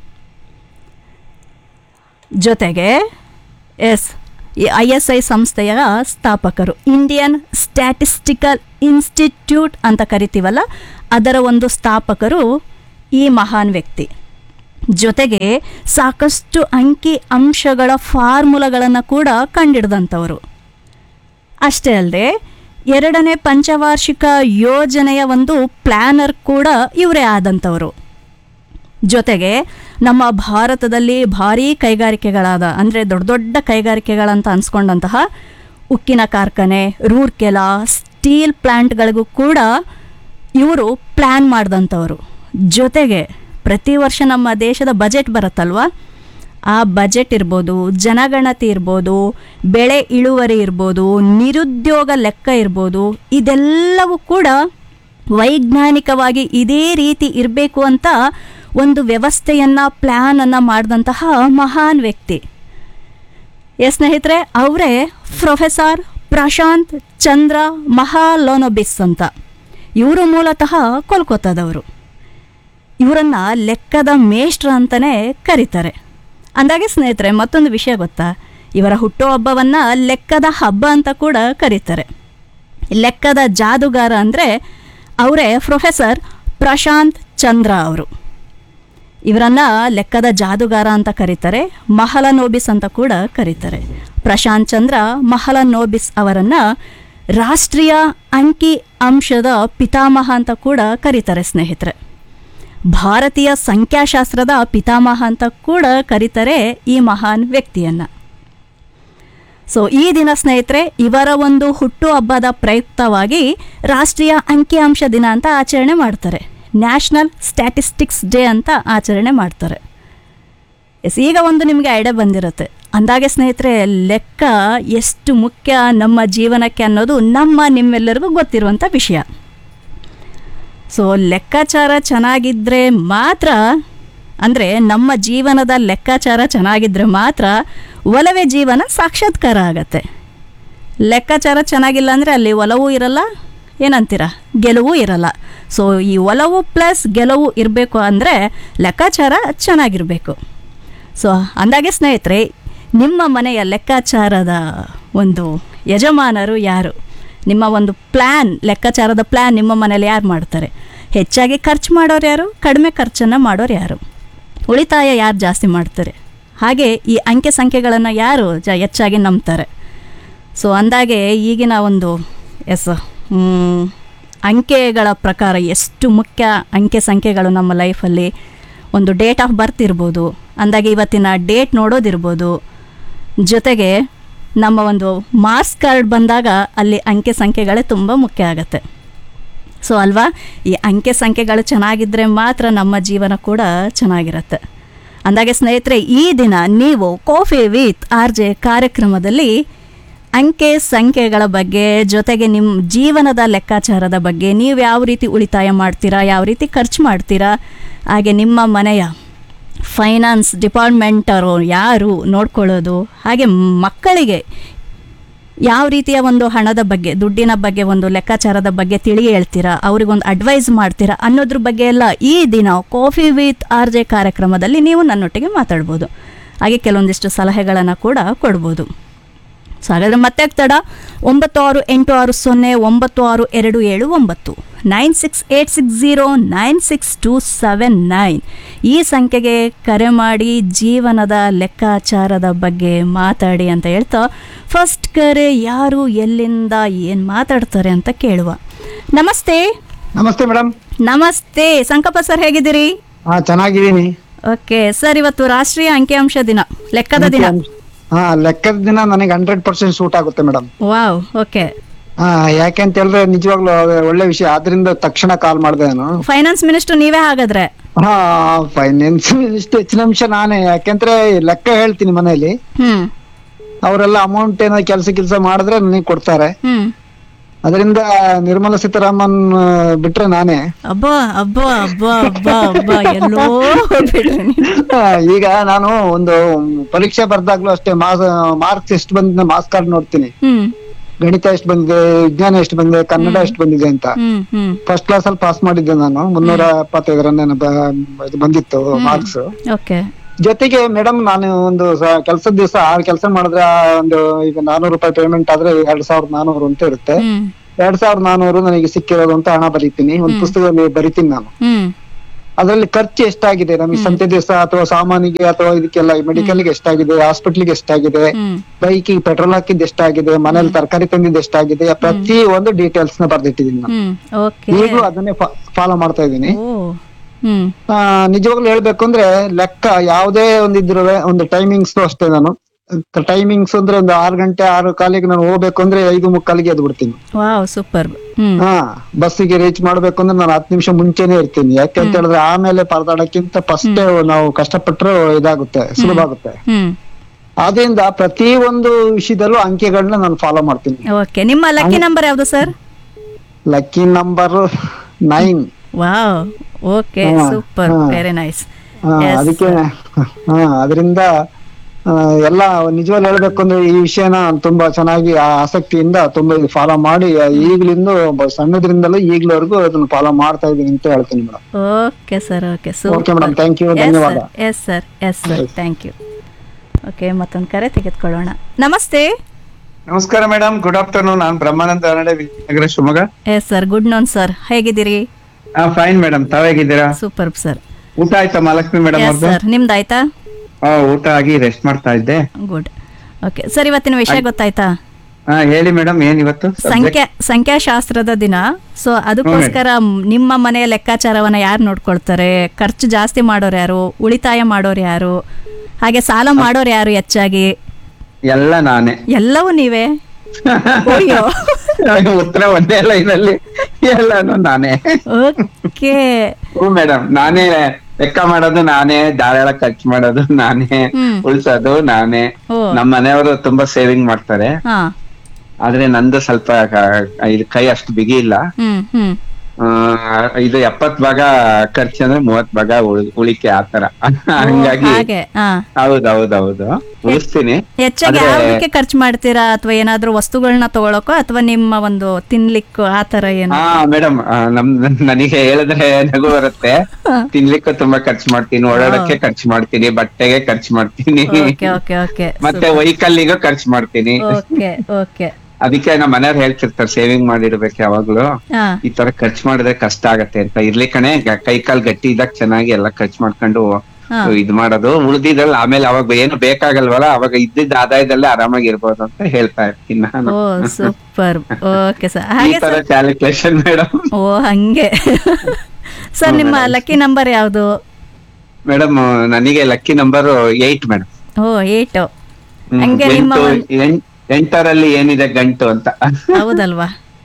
ಜೊತೆಗೆ ಎಸ್ ಈ ಐ ಎಸ್ ಐ ಸಂಸ್ಥೆಯ ಸ್ಥಾಪಕರು ಇಂಡಿಯನ್ ಸ್ಟ್ಯಾಟಿಸ್ಟಿಕಲ್ ಇನ್ಸ್ಟಿಟ್ಯೂಟ್ ಅಂತ ಕರಿತೀವಲ್ಲ ಅದರ ಒಂದು ಸ್ಥಾಪಕರು ಈ ಮಹಾನ್ ವ್ಯಕ್ತಿ ಜೊತೆಗೆ ಸಾಕಷ್ಟು ಅಂಕಿ ಅಂಶಗಳ ಫಾರ್ಮುಲಾಗಳನ್ನು ಕೂಡ ಕಂಡಿಡ್ದಂಥವರು ಅಷ್ಟೇ ಅಲ್ಲದೆ ಎರಡನೇ ಪಂಚವಾರ್ಷಿಕ ಯೋಜನೆಯ ಒಂದು ಪ್ಲ್ಯಾನರ್ ಕೂಡ ಇವರೇ ಆದಂಥವರು ಜೊತೆಗೆ ನಮ್ಮ ಭಾರತದಲ್ಲಿ ಭಾರೀ ಕೈಗಾರಿಕೆಗಳಾದ ಅಂದರೆ ದೊಡ್ಡ ದೊಡ್ಡ ಕೈಗಾರಿಕೆಗಳಂತ ಅನ್ಸ್ಕೊಂಡಂತಹ ಉಕ್ಕಿನ ಕಾರ್ಖಾನೆ ರೂರ್ಕೆಲಾ ಸ್ಟೀಲ್ ಪ್ಲ್ಯಾಂಟ್ಗಳಿಗೂ ಕೂಡ ಇವರು ಪ್ಲ್ಯಾನ್ ಮಾಡಿದಂಥವರು ಜೊತೆಗೆ ಪ್ರತಿ ವರ್ಷ ನಮ್ಮ ದೇಶದ ಬಜೆಟ್ ಬರುತ್ತಲ್ವ ಆ ಬಜೆಟ್ ಇರ್ಬೋದು ಜನಗಣತಿ ಇರ್ಬೋದು ಬೆಳೆ ಇಳುವರಿ ಇರ್ಬೋದು ನಿರುದ್ಯೋಗ ಲೆಕ್ಕ ಇರ್ಬೋದು ಇದೆಲ್ಲವೂ ಕೂಡ ವೈಜ್ಞಾನಿಕವಾಗಿ ಇದೇ ರೀತಿ ಇರಬೇಕು ಅಂತ ಒಂದು ವ್ಯವಸ್ಥೆಯನ್ನು ಪ್ಲ್ಯಾನನ್ನು ಮಾಡಿದಂತಹ ಮಹಾನ್ ವ್ಯಕ್ತಿ ಎಸ್ ಸ್ನೇಹಿತರೆ ಅವರೇ ಪ್ರೊಫೆಸರ್ ಪ್ರಶಾಂತ್ ಚಂದ್ರ ಮಹಾಲೋನೊಬಿಸ್ ಅಂತ ಇವರು ಮೂಲತಃ ಕೋಲ್ಕತ್ತಾದವರು ಇವರನ್ನು ಲೆಕ್ಕದ ಮೇಷ್ಟ್ರ ಅಂತಲೇ ಕರೀತಾರೆ ಅಂದಾಗೆ ಸ್ನೇಹಿತರೆ ಮತ್ತೊಂದು ವಿಷಯ ಗೊತ್ತಾ ಇವರ ಹುಟ್ಟುಹಬ್ಬವನ್ನು ಲೆಕ್ಕದ ಹಬ್ಬ ಅಂತ ಕೂಡ ಕರೀತಾರೆ ಲೆಕ್ಕದ ಜಾದುಗಾರ ಅಂದರೆ ಅವರೇ ಪ್ರೊಫೆಸರ್ ಪ್ರಶಾಂತ್ ಚಂದ್ರ ಅವರು ಇವರನ್ನ ಲೆಕ್ಕದ ಜಾದುಗಾರ ಅಂತ ಕರೀತಾರೆ ಮಹಲನೋಬಿಸ್ ಅಂತ ಕೂಡ ಕರೀತಾರೆ ಪ್ರಶಾಂತ್ ಚಂದ್ರ ಮಹಲನೋಬಿಸ್ ಅವರನ್ನು ರಾಷ್ಟ್ರೀಯ ಅಂಕಿ ಅಂಶದ ಪಿತಾಮಹ ಅಂತ ಕೂಡ ಕರೀತಾರೆ ಸ್ನೇಹಿತರೆ ಭಾರತೀಯ ಸಂಖ್ಯಾಶಾಸ್ತ್ರದ ಪಿತಾಮಹ ಅಂತ ಕೂಡ ಕರೀತಾರೆ ಈ ಮಹಾನ್ ವ್ಯಕ್ತಿಯನ್ನು ಸೊ ಈ ದಿನ ಸ್ನೇಹಿತರೆ ಇವರ ಒಂದು ಹುಟ್ಟುಹಬ್ಬದ ಪ್ರಯುಕ್ತವಾಗಿ ರಾಷ್ಟ್ರೀಯ ಅಂಕಿಅಂಶ ದಿನ ಅಂತ ಆಚರಣೆ ಮಾಡ್ತಾರೆ ನ್ಯಾಷನಲ್ ಸ್ಟ್ಯಾಟಿಸ್ಟಿಕ್ಸ್ ಡೇ ಅಂತ ಆಚರಣೆ ಮಾಡ್ತಾರೆ ಎಸ್ ಈಗ ಒಂದು ನಿಮಗೆ ಐಡಿಯಾ ಬಂದಿರುತ್ತೆ ಅಂದಾಗೆ ಸ್ನೇಹಿತರೆ ಲೆಕ್ಕ ಎಷ್ಟು ಮುಖ್ಯ ನಮ್ಮ ಜೀವನಕ್ಕೆ ಅನ್ನೋದು ನಮ್ಮ ನಿಮ್ಮೆಲ್ಲರಿಗೂ ಗೊತ್ತಿರುವಂಥ ವಿಷಯ ಸೊ ಲೆಕ್ಕಾಚಾರ ಚೆನ್ನಾಗಿದ್ದರೆ ಮಾತ್ರ ಅಂದರೆ ನಮ್ಮ ಜೀವನದ ಲೆಕ್ಕಾಚಾರ ಚೆನ್ನಾಗಿದ್ದರೆ ಮಾತ್ರ ಒಲವೇ ಜೀವನ ಸಾಕ್ಷಾತ್ಕಾರ ಆಗತ್ತೆ ಲೆಕ್ಕಾಚಾರ ಚೆನ್ನಾಗಿಲ್ಲ ಅಂದರೆ ಅಲ್ಲಿ ಒಲವೂ ಇರಲ್ಲ ಏನಂತೀರ ಗೆಲುವು ಇರಲ್ಲ ಸೊ ಈ ಒಲವು ಪ್ಲಸ್ ಗೆಲುವು ಇರಬೇಕು ಅಂದರೆ ಲೆಕ್ಕಾಚಾರ ಚೆನ್ನಾಗಿರಬೇಕು ಸೊ ಅಂದಾಗೆ ಸ್ನೇಹಿತರೆ ನಿಮ್ಮ ಮನೆಯ ಲೆಕ್ಕಾಚಾರದ ಒಂದು ಯಜಮಾನರು ಯಾರು ನಿಮ್ಮ ಒಂದು ಪ್ಲ್ಯಾನ್ ಲೆಕ್ಕಾಚಾರದ ಪ್ಲ್ಯಾನ್ ನಿಮ್ಮ ಮನೇಲಿ ಯಾರು ಮಾಡ್ತಾರೆ ಹೆಚ್ಚಾಗಿ ಖರ್ಚು ಮಾಡೋರು ಯಾರು ಕಡಿಮೆ ಖರ್ಚನ್ನು ಮಾಡೋರು ಯಾರು ಉಳಿತಾಯ ಯಾರು ಜಾಸ್ತಿ ಮಾಡ್ತಾರೆ ಹಾಗೆ ಈ ಅಂಕೆ ಸಂಖ್ಯೆಗಳನ್ನು ಯಾರು ಜ ಹೆಚ್ಚಾಗಿ ನಂಬ್ತಾರೆ ಸೊ ಅಂದಾಗೆ ಈಗಿನ ಒಂದು ಎಸ್ ಮ್, ಅಂಕೆಗಳ ಪ್ರಕಾರ ಎಷ್ಟು ಮುಖ್ಯ ಅಂಕೆ ಸಂಖ್ಯೆಗಳು ನಮ್ಮ ಲೈಫಲ್ಲಿ ಒಂದು ಡೇಟ್ ಆಫ್ ಬರ್ತ್ ಇರ್ಬೋದು ಅಂದಾಗೆ ಇವತ್ತಿನ ಡೇಟ್ ನೋಡೋದಿರ್ಬೋದು ಜೊತೆಗೆ ನಮ್ಮ ಒಂದು ಮಾರ್ಕ್ಸ್ ಕಾರ್ಡ್ ಬಂದಾಗ ಅಲ್ಲಿ ಅಂಕೆ ಸಂಖ್ಯೆಗಳೇ ತುಂಬ ಮುಖ್ಯ ಆಗುತ್ತೆ ಸೊ ಅಲ್ವಾ ಈ ಅಂಕೆ ಸಂಖ್ಯೆಗಳು ಚೆನ್ನಾಗಿದ್ದರೆ ಮಾತ್ರ ನಮ್ಮ ಜೀವನ ಕೂಡ ಚೆನ್ನಾಗಿರುತ್ತೆ ಅಂದಾಗೆ ಸ್ನೇಹಿತರೆ ಈ ದಿನ ನೀವು ಕಾಫಿ ವಿತ್ ಆರ್ ಜೆ ಕಾರ್ಯಕ್ರಮದಲ್ಲಿ ಅಂಕೆ ಸಂಖ್ಯೆಗಳ ಬಗ್ಗೆ ಜೊತೆಗೆ ನಿಮ್ಮ ಜೀವನದ ಲೆಕ್ಕಾಚಾರದ ಬಗ್ಗೆ ನೀವು ಯಾವ ರೀತಿ ಉಳಿತಾಯ ಮಾಡ್ತೀರಾ ಯಾವ ರೀತಿ ಖರ್ಚು ಮಾಡ್ತೀರಾ ಹಾಗೆ ನಿಮ್ಮ ಮನೆಯ ಫೈನಾನ್ಸ್ ಡಿಪಾರ್ಟ್ಮೆಂಟರು ಯಾರು ನೋಡ್ಕೊಳ್ಳೋದು ಹಾಗೆ ಮಕ್ಕಳಿಗೆ ಯಾವ ರೀತಿಯ ಒಂದು ಹಣದ ಬಗ್ಗೆ ದುಡ್ಡಿನ ಬಗ್ಗೆ ಒಂದು ಲೆಕ್ಕಾಚಾರದ ಬಗ್ಗೆ ತಿಳಿ ಹೇಳ್ತೀರಾ ಅವ್ರಿಗೊಂದು ಅಡ್ವೈಸ್ ಮಾಡ್ತೀರಾ ಅನ್ನೋದ್ರ ಬಗ್ಗೆ ಎಲ್ಲ ಈ ದಿನ ಕಾಫಿ ವಿತ್ ಆರ್ ಜೆ ಕಾರ್ಯಕ್ರಮದಲ್ಲಿ ನೀವು ನನ್ನೊಟ್ಟಿಗೆ ಮಾತಾಡ್ಬೋದು ಹಾಗೆ ಕೆಲವೊಂದಿಷ್ಟು ಸಲಹೆಗಳನ್ನು ಕೂಡ ಕೊಡ್ಬೋದು ಸೊ ಹಾಗಾದರೆ ಮತ್ತೆ ತಡ ಒಂಬತ್ತು ಆರು ಎಂಟು ಆರು ಸೊನ್ನೆ ಒಂಬತ್ತು ಆರು ಎರಡು ಏಳು ಒಂಬತ್ತು nine six eight six zero nine six two seven nine ಈ ಸಂಖ್ಯೆಗೆ ಕರೆ ಮಾಡಿ ಜೀವನದ ಲೆಕ್ಕಾಚಾರದ ಬಗ್ಗೆ ಮಾತಾಡಿ ಅಂತ ಹೇಳ್ತಾ ಫಸ್ಟ್ ಕರೆ ಯಾರು ಎಲ್ಲಿಂದ ಏನು ಮಾತಾಡ್ತಾರೆ ಅಂತ ಕೇಳುವ ನಮಸ್ತೆ ನಮಸ್ತೆ ಮೇಡಮ್ ನಮಸ್ತೆ ಸಂಕಪ್ಪ ಸರ್ ಹೇಗಿದ್ದೀರಿ ಹಾ ಚೆನ್ನಾಗಿದ್ದೀನಿ ಓಕೆ ಸರ್ ಇವತ್ತು ರಾಷ್ಟ್ರೀಯ ಅಂಕಿಅಂಶ ದಿನ ಲೆಕ್ಕದ ದಿನ ಹಾ ಲೆಕ್ಕದ ದಿನ ನನಗೆ ಹಂಡ್ರೆಡ್ ಪರ್ಸೆಂಟ್ ಸೂಟ್ ಆಗುತ್ತೆ ಮೇಡಮ್ ವಾವ್ ಓಕೆ ಹಾ ಯಾಕೆ ಅಂತ ಹೇಳಿದ್ರೆ ನಿಜವಾಗ್ಲೂ ಒಳ್ಳೆ ವಿಷಯ ಆದ್ರಿಂದ ತಕ್ಷಣ ಕಾಲ್ ಮಾಡಿದೆ ನಾನು ಫೈನಾನ್ಸ್ ಮಿನಿಸ್ಟರ್ ನೀವೇ ಹಾಗಾದ್ರೆ ಹಾ ಫೈನಾನ್ಸ್ ಇಷ್ಟು ಹೆಚ್ಚಿನ ಅಂಶ ನಾನೇ ಯಾಕೆಂದ್ರೆ ಲೆಕ್ಕ ಹೇಳ್ತೀನಿ ಮನೆಯಲ್ಲಿ ಹ್ಮ್ ಅವರೆಲ್ಲ ಅಮೌಂಟ್ ಏನೋ ಕೆಲಸ ಕೆಲಸ ಮಾಡಿದ್ರೆ ನನಗೆ ಕೊಡ್ತಾರೆ ಹ್ಮ್ ಅದರಿಂದ ನಿರ್ಮಲಾ ಸೀತಾರಾಮನ್ ಆ, ಬಿಟ್ರೆ ನಾನೇ ಅಬ್ಬಾ ಅಬ್ಬಾ ಅಬ್ಬಾ ಅಬ್ಬಾ ಅಬ್ಬಾ ಎಲ್ಲೋ ಹೋಗ್ಬಿಟ್ರಿ ನೀವು. ಆ, ಈಗ ನಾನು ಒಂದು ಪರೀಕ್ಷೆ ಬರ್ದಾಗ್ಲೂ ಅಷ್ಟೇ ಮಾಸ್ ಮಾರ್ಕ್ಸ್ ಎಷ್ಟು ಬಂದಿದೆ ಮಾರ್ಕ್ಸ್ ಕಾರ್ಡ್ ನೋಡ್ತೀನಿ ಹ್ಮ್ ಗಣಿತ ಎಷ್ಟು ಬಂದಿದೆ ವಿಜ್ಞಾನ ಎಷ್ಟು ಬಂದಿದೆ ಕನ್ನಡ ಎಷ್ಟು ಬಂದಿದೆ ಅಂತ ಹ್ಮ್ ಹ್ಮ್ ಫಸ್ಟ್ ಕ್ಲಾಸ್ ಅಲ್ಲಿ ಪಾಸ್ ಮಾಡಿದ್ದೆ ನಾನು ಮುನ್ನೂರ ಎಪ್ಪತ್ತೈದರನ್ನ ಇದು ಬಂದಿತ್ತು ಮಾರ್ಕ್ಸ್ ಓಕೆ ಜೊತೆಗೆ ಮೇಡಮ್ ನಾನು ಒಂದು ಕೆಲಸದ ದಿವಸ ಆರು ಕೆಲಸ ಮಾಡಿದ್ರೆ ಆ ಒಂದು ಈಗ ನಾನೂರು ರೂಪಾಯಿ ಪೇಮೆಂಟ್ ಆದ್ರೆ ಎರಡ್ ಸಾವಿರದ ನಾನೂರು ಅಂತ ಇರುತ್ತೆ ಹ್ಮ್ ಎರಡ್ ಸಾವಿರದ ನಾನೂರು ನನಗೆ ಸಿಕ್ಕಿರೋದು ಅಂತ ಹಣ ಬರೀತೀನಿ ಒಂದು ಪುಸ್ತಕದಲ್ಲಿ ಬರಿತೀನಿ ನಾನು ಹ್ಮ್ ಅದ್ರಲ್ಲಿ ಖರ್ಚು ಎಷ್ಟಾಗಿದೆ ನಮಗೆ ಸಂತೆ ದಿವಸ ಅಥವಾ ಸಾಮಾನಿಗೆ ಅಥವಾ ಇದಕ್ಕೆಲ್ಲ ಮೆಡಿಕಲ್ಗೆ ಎಷ್ಟಾಗಿದೆ ಹಾಸ್ಪಿಟ್ಲಿಗೆ ಎಷ್ಟಾಗಿದೆ ಹ್ಮ್ ಬೈಕಿಗೆ ಪೆಟ್ರೋಲ್ ಹಾಕಿದ್ ಎಷ್ಟಾಗಿದೆ ಮನೇಲಿ ತರಕಾರಿ ತಂದಿದ್ದು ಎಷ್ಟಾಗಿದೆ ಪ್ರತಿ ಒಂದು ಡೀಟೇಲ್ಸ್ ನ ಬರ್ದಿಟ್ಟಿದ್ದೀನಿ ನಾನು ಹ್ಮ್ ಓಕೆ ಈಗಲೂ ಅದನ್ನೇ ಫಾಲೋ ಮಾಡ್ತಾ ಇದ್ದೀನಿ ಓ ಹ್ಮ್ ಆ, ನಿಜವಾಗ್ಲೂ ಹೇಳ್ಬೇಕು ಅಂದ್ರೆ ಲೆಕ್ಕ ಯಾವುದೇ ಒಂದಿದ್ರು ಒಂದು ಟೈಮಿಂಗ್ಸ್ ಅಷ್ಟೇ ನಾನು ಟೈಮಿಂಗ್ಸ್ ಅಂದ್ರೆ ಒಂದು ಆರು ಗಂಟೆ ಆರು ಕಾಲಿಗೆ ನಾನು ಹೋಗ್ಬೇಕು ಅಂದ್ರೆ ಐದು ಮುಕ್ಕಾಲಿಗೆ ಎದ್ದು ಬಿಡ್ತೀನಿ ವಾವ್ ಸೂಪರ್ ಹ್ಮ್ ಹಾ ಬಸ್ಸಿಗೆ ರೀಚ್ ಮಾಡ್ಬೇಕು ಅಂದ್ರೆ ನಾನು ಹತ್ತು ನಿಮಿಷ ಮುಂಚೆನೆ ಇರ್ತೀನಿ ಯಾಕೆ ಅಂತ ಹೇಳಿದ್ರೆ ಆಮೇಲೆ ಪರದಾಡಕ್ಕಿಂತ ಫಸ್ಟ್ ನಾವು ಕಷ್ಟಪಟ್ಟರೆ ಇದಾಗುತ್ತೆ ಸುಲಭ ಆಗುತ್ತೆ ಹ್ಮ್ ಆದ್ರಿಂದ ಪ್ರತಿ ಒಂದು ವಿಷಯದಲ್ಲೂ ಅಂಕೆಗಳನ್ನ ನಾನು ಫಾಲೋ ಮಾಡ್ತೀನಿ ಓಕೆ ನಿಮ್ಮ ಲಕ್ಕಿ ನಂಬರ್ ಯಾವುದು sir lucky number nine wow okay ಹಾ, ಸೂಪರ್ ಹಾ. ವೆರಿ ನೈಸ್ ಅದಕ್ಕೆ ಹಾ ಅದರಿಂದ ಆ, ಎಲ್ಲ ನಿಜವಾಗ್ಲೂ ಹೇಳ್ಬೇಕು ಅಂದ್ರೆ ಈ ವಿಷಯನ ನಾನ್ ತುಂಬಾ ಚೆನ್ನಾಗಿ ಆ ಆಸಕ್ತಿಯಿಂದ ತುಂಬಾ ಫಾಲೋ ಮಾಡಿ ಈಗ್ಲಿಂದ ಒಬ್ಬ ಸಣ್ಣದ್ರಿಂದಲೂ ಈಗ್ಲವರೆಗೂ ಅದನ್ನ ಫಾಲೋ ಮಾಡ್ತಾ ಇದೀನಿ ಅಂತ ಹೇಳ್ತೀನಿ madam okay sir okay Okay, madam. Thank you. ಧನ್ಯವಾದ. Yes sir yes sir thank you okay ಮತ್ತೊಂದು ಕರೆ ತೆಗೆದುಕೊಳ್ಳೋಣ ನಮಸ್ತೆ ನಮಸ್ಕಾರ ಮೇಡಮ್ ಗುಡ್ ಆಫ್ಟರ್ನೂನ್ ನಾನು Brahmananda Harade Vijayanagara Shivamogga yes sir good noon sir ಹೇಗಿದ್ದೀರಿ ಫೈನ್ ಮೇಡಮ್ ತಾವೇಗಿದ್ದೀರಾ ಸೂಪರ್ ಸರ್ ಊಟ ಆಯ್ತಾ ಮಹಾಲಕ್ಷ್ಮಿ ಮೇಡಮ್ ಎಸ್ ಅವ್ರದ್ದು ಸರ್ ನಿಮ್ದಾಯ್ತಾ ಆ, ಊಟ ಆಗಿ ರೆಸ್ಟ್ ಮಾಡ್ತಾ ಇದ್ದೆ ಗುಡ್ ಓಕೆ ಸರ್ ಇವತ್ತಿನ ವಿಷಯ ಗೊತ್ತಾಯ್ತಾ ಹಾ ಹೇಳಿ ಮೇಡಮ್ ಏನ್ ಇವತ್ತು ಸಂಖ್ಯಾ ಸಂಖ್ಯಾಶಾಸ್ತ್ರದ ದಿನ ಸೊ ಅದಕ್ಕೋಸ್ಕರ ಮ್- ನಿಮ್ಮ ಮನೆಯ ಲೆಕ್ಕಾಚಾರವನ್ನ ಯಾರು ನೋಡ್ಕೊಳ್ತಾರೆ ಖರ್ಚು ಜಾಸ್ತಿ ಮಾಡೋರು ಯಾರು ಉಳಿತಾಯ ಮಾಡೋರು ಯಾರು ಹಾಗೆ ಸಾಲ ಮಾಡೋರು ಯಾರು ಹೆಚ್ಚಾಗಿ ಎಲ್ಲ ನಾನೇ ಎಲ್ಲವೂ ನೀವೇ ಅಯ್ಯೋ ಉತ್ತರ ಒಂದೇ ಲೈನ್ ಅಲ್ಲಿ ಎಲ್ಲಾನು ನಾನೇ ಓಕೆ ಹ್ಞೂ ಮೇಡಮ್ ನಾನೇ ಲೆಕ್ಕ ಮಾಡೋದು ನಾನೇ ಧಾರಾಳ ಖರ್ಚು ಮಾಡೋದು ನಾನೇ ಹ್ಮ್. ಉಳ್ಸೋದು ನಾನೇ ಓ. ನಮ್ಮ ಮನೆಯವರು ತುಂಬಾ ಸೇವಿಂಗ್ ಮಾಡ್ತಾರೆ ಹಾ ಆದ್ರೆ ನಂದು ಸ್ವಲ್ಪ ಕ- ಇದು ಕೈ ಅಷ್ಟು ಬಿಗಿ ಇಲ್ಲ ಹ್ಮ್ ಹ್ಮ್ ಆ, ಇದು ಎಪ್ಪತ್ ಭಾಗ ಖರ್ಚು ಅಂದ್ರೆ ಮೂವತ್ ಭಾಗ ಉಳ್- ಉಳಿಕೆ ಆತರ ಹಂಗಾಗಿ ಹಾಗೆ ಹಾ ಹೌದೌದೌದು ಉಳಿಸ್ತೀನಿ ಹೆಚ್ಚಾಗಿ ಆದ್ರೆ- ಯಾವ್ದಕ್ಕೆ ಖರ್ಚು ಮಾಡ್ತೀರಾ ಅಥವಾ ಏನಾದ್ರೂ ವಸ್ತುಗಳನ್ನ ತಗೊಳಕೋ ಅಥವಾ ನಿಮ್ಮ ಒಂದು ತಿನ್ಲಿಕ್ಕೋ ಆ ತರ ಏನು ಹಾ ಮೇಡಮ್ ನಮ್ ನನಗೆ ಹೇಳಿದ್ರೆ ನಗು ಬರುತ್ತೆ ತಿನ್ಲಿಕ್ಕೂ ತುಂಬಾ ಖರ್ಚು ಮಾಡ್ತೀನಿ ಓಡಾಡಕ್ಕೆ ಖರ್ಚು ಮಾಡ್ತೀನಿ ಬಟ್ಟೆಗೆ ಖರ್ಚು ಮಾಡ್ತೀನಿ ಓಕೆ ಓಕೆ ಓಕೆ ಮತ್ತೆ ವೆಹಿಕಲ್ನಿಗೂ ಖರ್ಚು ಮಾಡ್ತೀನಿ ಓಕೆ ಓಕೆ ಅದಕ್ಕೆ ನಮ್ಮ ಮನೆಯವ್ರು ಹೇಳ್ತಿರ್ತಾರೆ ಸೇವಿಂಗ್ ಮಾಡಿರ್ಬೇಕು ಯಾವಾಗ್ಲೂ ಹಾ ಈ ತರ ಖರ್ಚು ಮಾಡಿದ್ರೆ ಕಷ್ಟ ಆಗತ್ತೆ ಅಂತ ಇರ್ಲಿ ಕಣೆ ಗ- ಕೈ ಕಾಲ್ ಗಟ್ಟಿ ಇದ್ದಾಗ ಚೆನ್ನಾಗಿ ಎಲ್ಲ ಖರ್ಚು ಮಾಡ್ಕೊಂಡು ಹಾ. ಇದ್ ಮಾಡೋದು ಉಳ್ದಿದ್ರಲ್ಲಿ ಆಮೇಲೆ ಅವಾಗ ಏನು ಬೇಕಾಗಲ್ವಲ್ಲ ಅವಾಗ ಇದ್ದಿದ್ದ ಆದಾಯದಲ್ಲೇ ಆರಾಮಾಗಿ ಇರ್ಬೋದು ಅಂತ ಹೇಳ್ತಾ ಇರ್ತೀನಿ ನಾನು ಓ ಸೂಪರ್ ಓಕೆ ಸರ್ ಈ ಹಾಗೆ ತರ ಸರ್ ಕ್ಯಾಲ್ಕುಲೇಷನ್ ಮೇಡಮ್ ಓ ಹಂಗೆ ಸರ್ ನಿಮ್ಮ ಲಕ್ಕಿ ನಂಬರ್ ಯಾವುದು ಮೇಡಮ್ ನನಗೆ ಲಕ್ಕಿ ನಂಬರ್ ಏಟ್ ಮೇಡಮ್ ಓ ಏಟು ಹಂಗೆ ನಿಮ್ಮ ಎಂಟು ಒಂದ್- ಎಂ- ಎಂಟರಲ್ಲಿ ಏನಿದೆ ಗಂಟು ಅಂತ ಹೌದಲ್ವಾ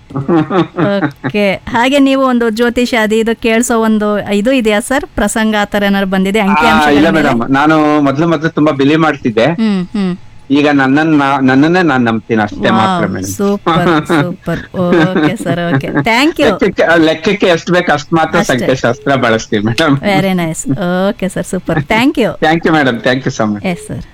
ಓಕೆ ಹಾಗೆ ನೀವು ಒಂದು ಜ್ಯೋತಿಷ ಅದು ಇದು ಕೇಳಿಸೋ ಒಂದು ಇದು ಇದೆಯಾ ಸರ್ ಪ್ರಸಂಗ ಆ ಥರ ಏನಾದ್ರು ಬಂದಿದೆ ಅಂಕಿ ಆ, ಇಲ್ಲ ಅಂಶಗಳ ಮೇಲೆ? ಮೇಡಮ್ ನಾನು ಮೊದ್ಲು ಮೊದ್ಲು ತುಂಬಾ ಬಿಲಿ ಮಾಡ್ತಿದ್ದೆ ಹ್ಮ್ ಹ್ಮ್ ಈಗ ನನ್ನನ್ನ ನನ್ನನ್ನೇ ನಾನ್ ನಂಬ್ತೀನಿ ಅಷ್ಟೇ ಮಾತ್ರ madam super super okay sir okay thank you ಲೆಕ್ಕಕ್ಕೆ ಲೆಕ್ಕಕ್ಕೆ ಎಷ್ಟು ಬೇಕು ಅಷ್ಟು ಮಾತ್ರ ಅಷ್ಟೇ. ಸಂಖ್ಯಾಶಾಸ್ತ್ರ ಬಳಸ್ತೀವಿ madam very nice okay sir super thank you thank you madam thank you so much yes sir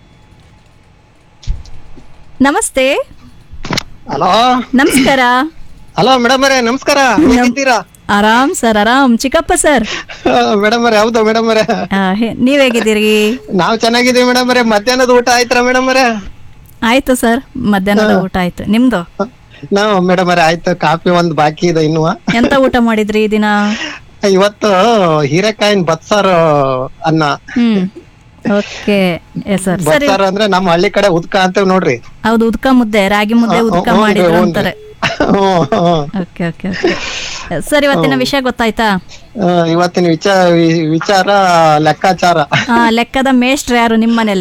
ನಮಸ್ತೆ ಹಲೋ ನಮಸ್ಕಾರ ಹಲೋ ಮೇಡಮ್ ಅವರೇ ನಮಸ್ಕಾರ ಹೇಗಿದ್ದೀರಾ ಆರಾಮ್ ಸರ್ ಆರಾಮ್ ಚಿಕ್ಕಪ್ಪ ಸರ್ ಮೇಡಮ್ ಅವರೇ ಹೌದು ಮೇಡಮ್ ಅವರೇ ನೀವ್ ಹೇಗಿದ್ದೀರಿ ನಾವ್ ಚೆನ್ನಾಗಿದ್ದೀವಿ ಮೇಡಮ್ ಅವರೇ ಮಧ್ಯಾಹ್ನದ ಊಟ ಆಯ್ತಾ ಮೇಡಮ್ ಅವರೇ ಆಯ್ತು ಸರ್ ಮಧ್ಯಾಹ್ನದ ಊಟ ಆಯ್ತು ನಿಮ್ದು ನಾವು ಮೇಡಮ್ ಅವರೇ ಆಯ್ತು ಕಾಫಿ ಒಂದ್ ಬಾಕಿ ಇದೆ ಇನ್ನು ಎಂತ ಊಟ ಮಾಡಿದ್ರಿ ಈ ದಿನ ಇವತ್ತು ಹೀರೆಕಾಯಿನ ಬತ್ಸಾರು ಅನ್ನ ಹ್ಮ್ ಓಕೆ ಎಸ್ ಸರ್ ಸರಿ ಬತ್ಸಾರು ಅಂದ್ರೆ ನಮ್ಮ ಹಳ್ಳಿ ಕಡೆ ಉದ್ಕ ಅಂತೇವ್ ನೋಡ್ರಿ ಹೌದು ಉದ್ಕ ಮುದ್ದೆ ರಾಗಿ ಮುದ್ದೆ ಹ್ಮ್, ಉದ್ಕ ಹ್ಮ್, ಮಾಡಿದ್ರು ಹ್ಮ್. ಅಂತಾರೆ ಹ್ಮ್, ಹ್ಮ್. ಓಕೆ ಓಕೆ ಓಕೆ ಸರ್ ಇವತ್ತಿನ ವಿಷಯ ಗೊತ್ತಾಯ್ತಾ ಆ, ಇವತ್ತಿನ ವಿಚಾರ ವಿಚಾರ ಲೆಕ್ಕಾಚಾರ ಆ, ಲೆಕ್ಕದ ಮೇಷ್ಟ್ರು ಯಾರು ನಿಮ್ಮ ಮನೇಲಿ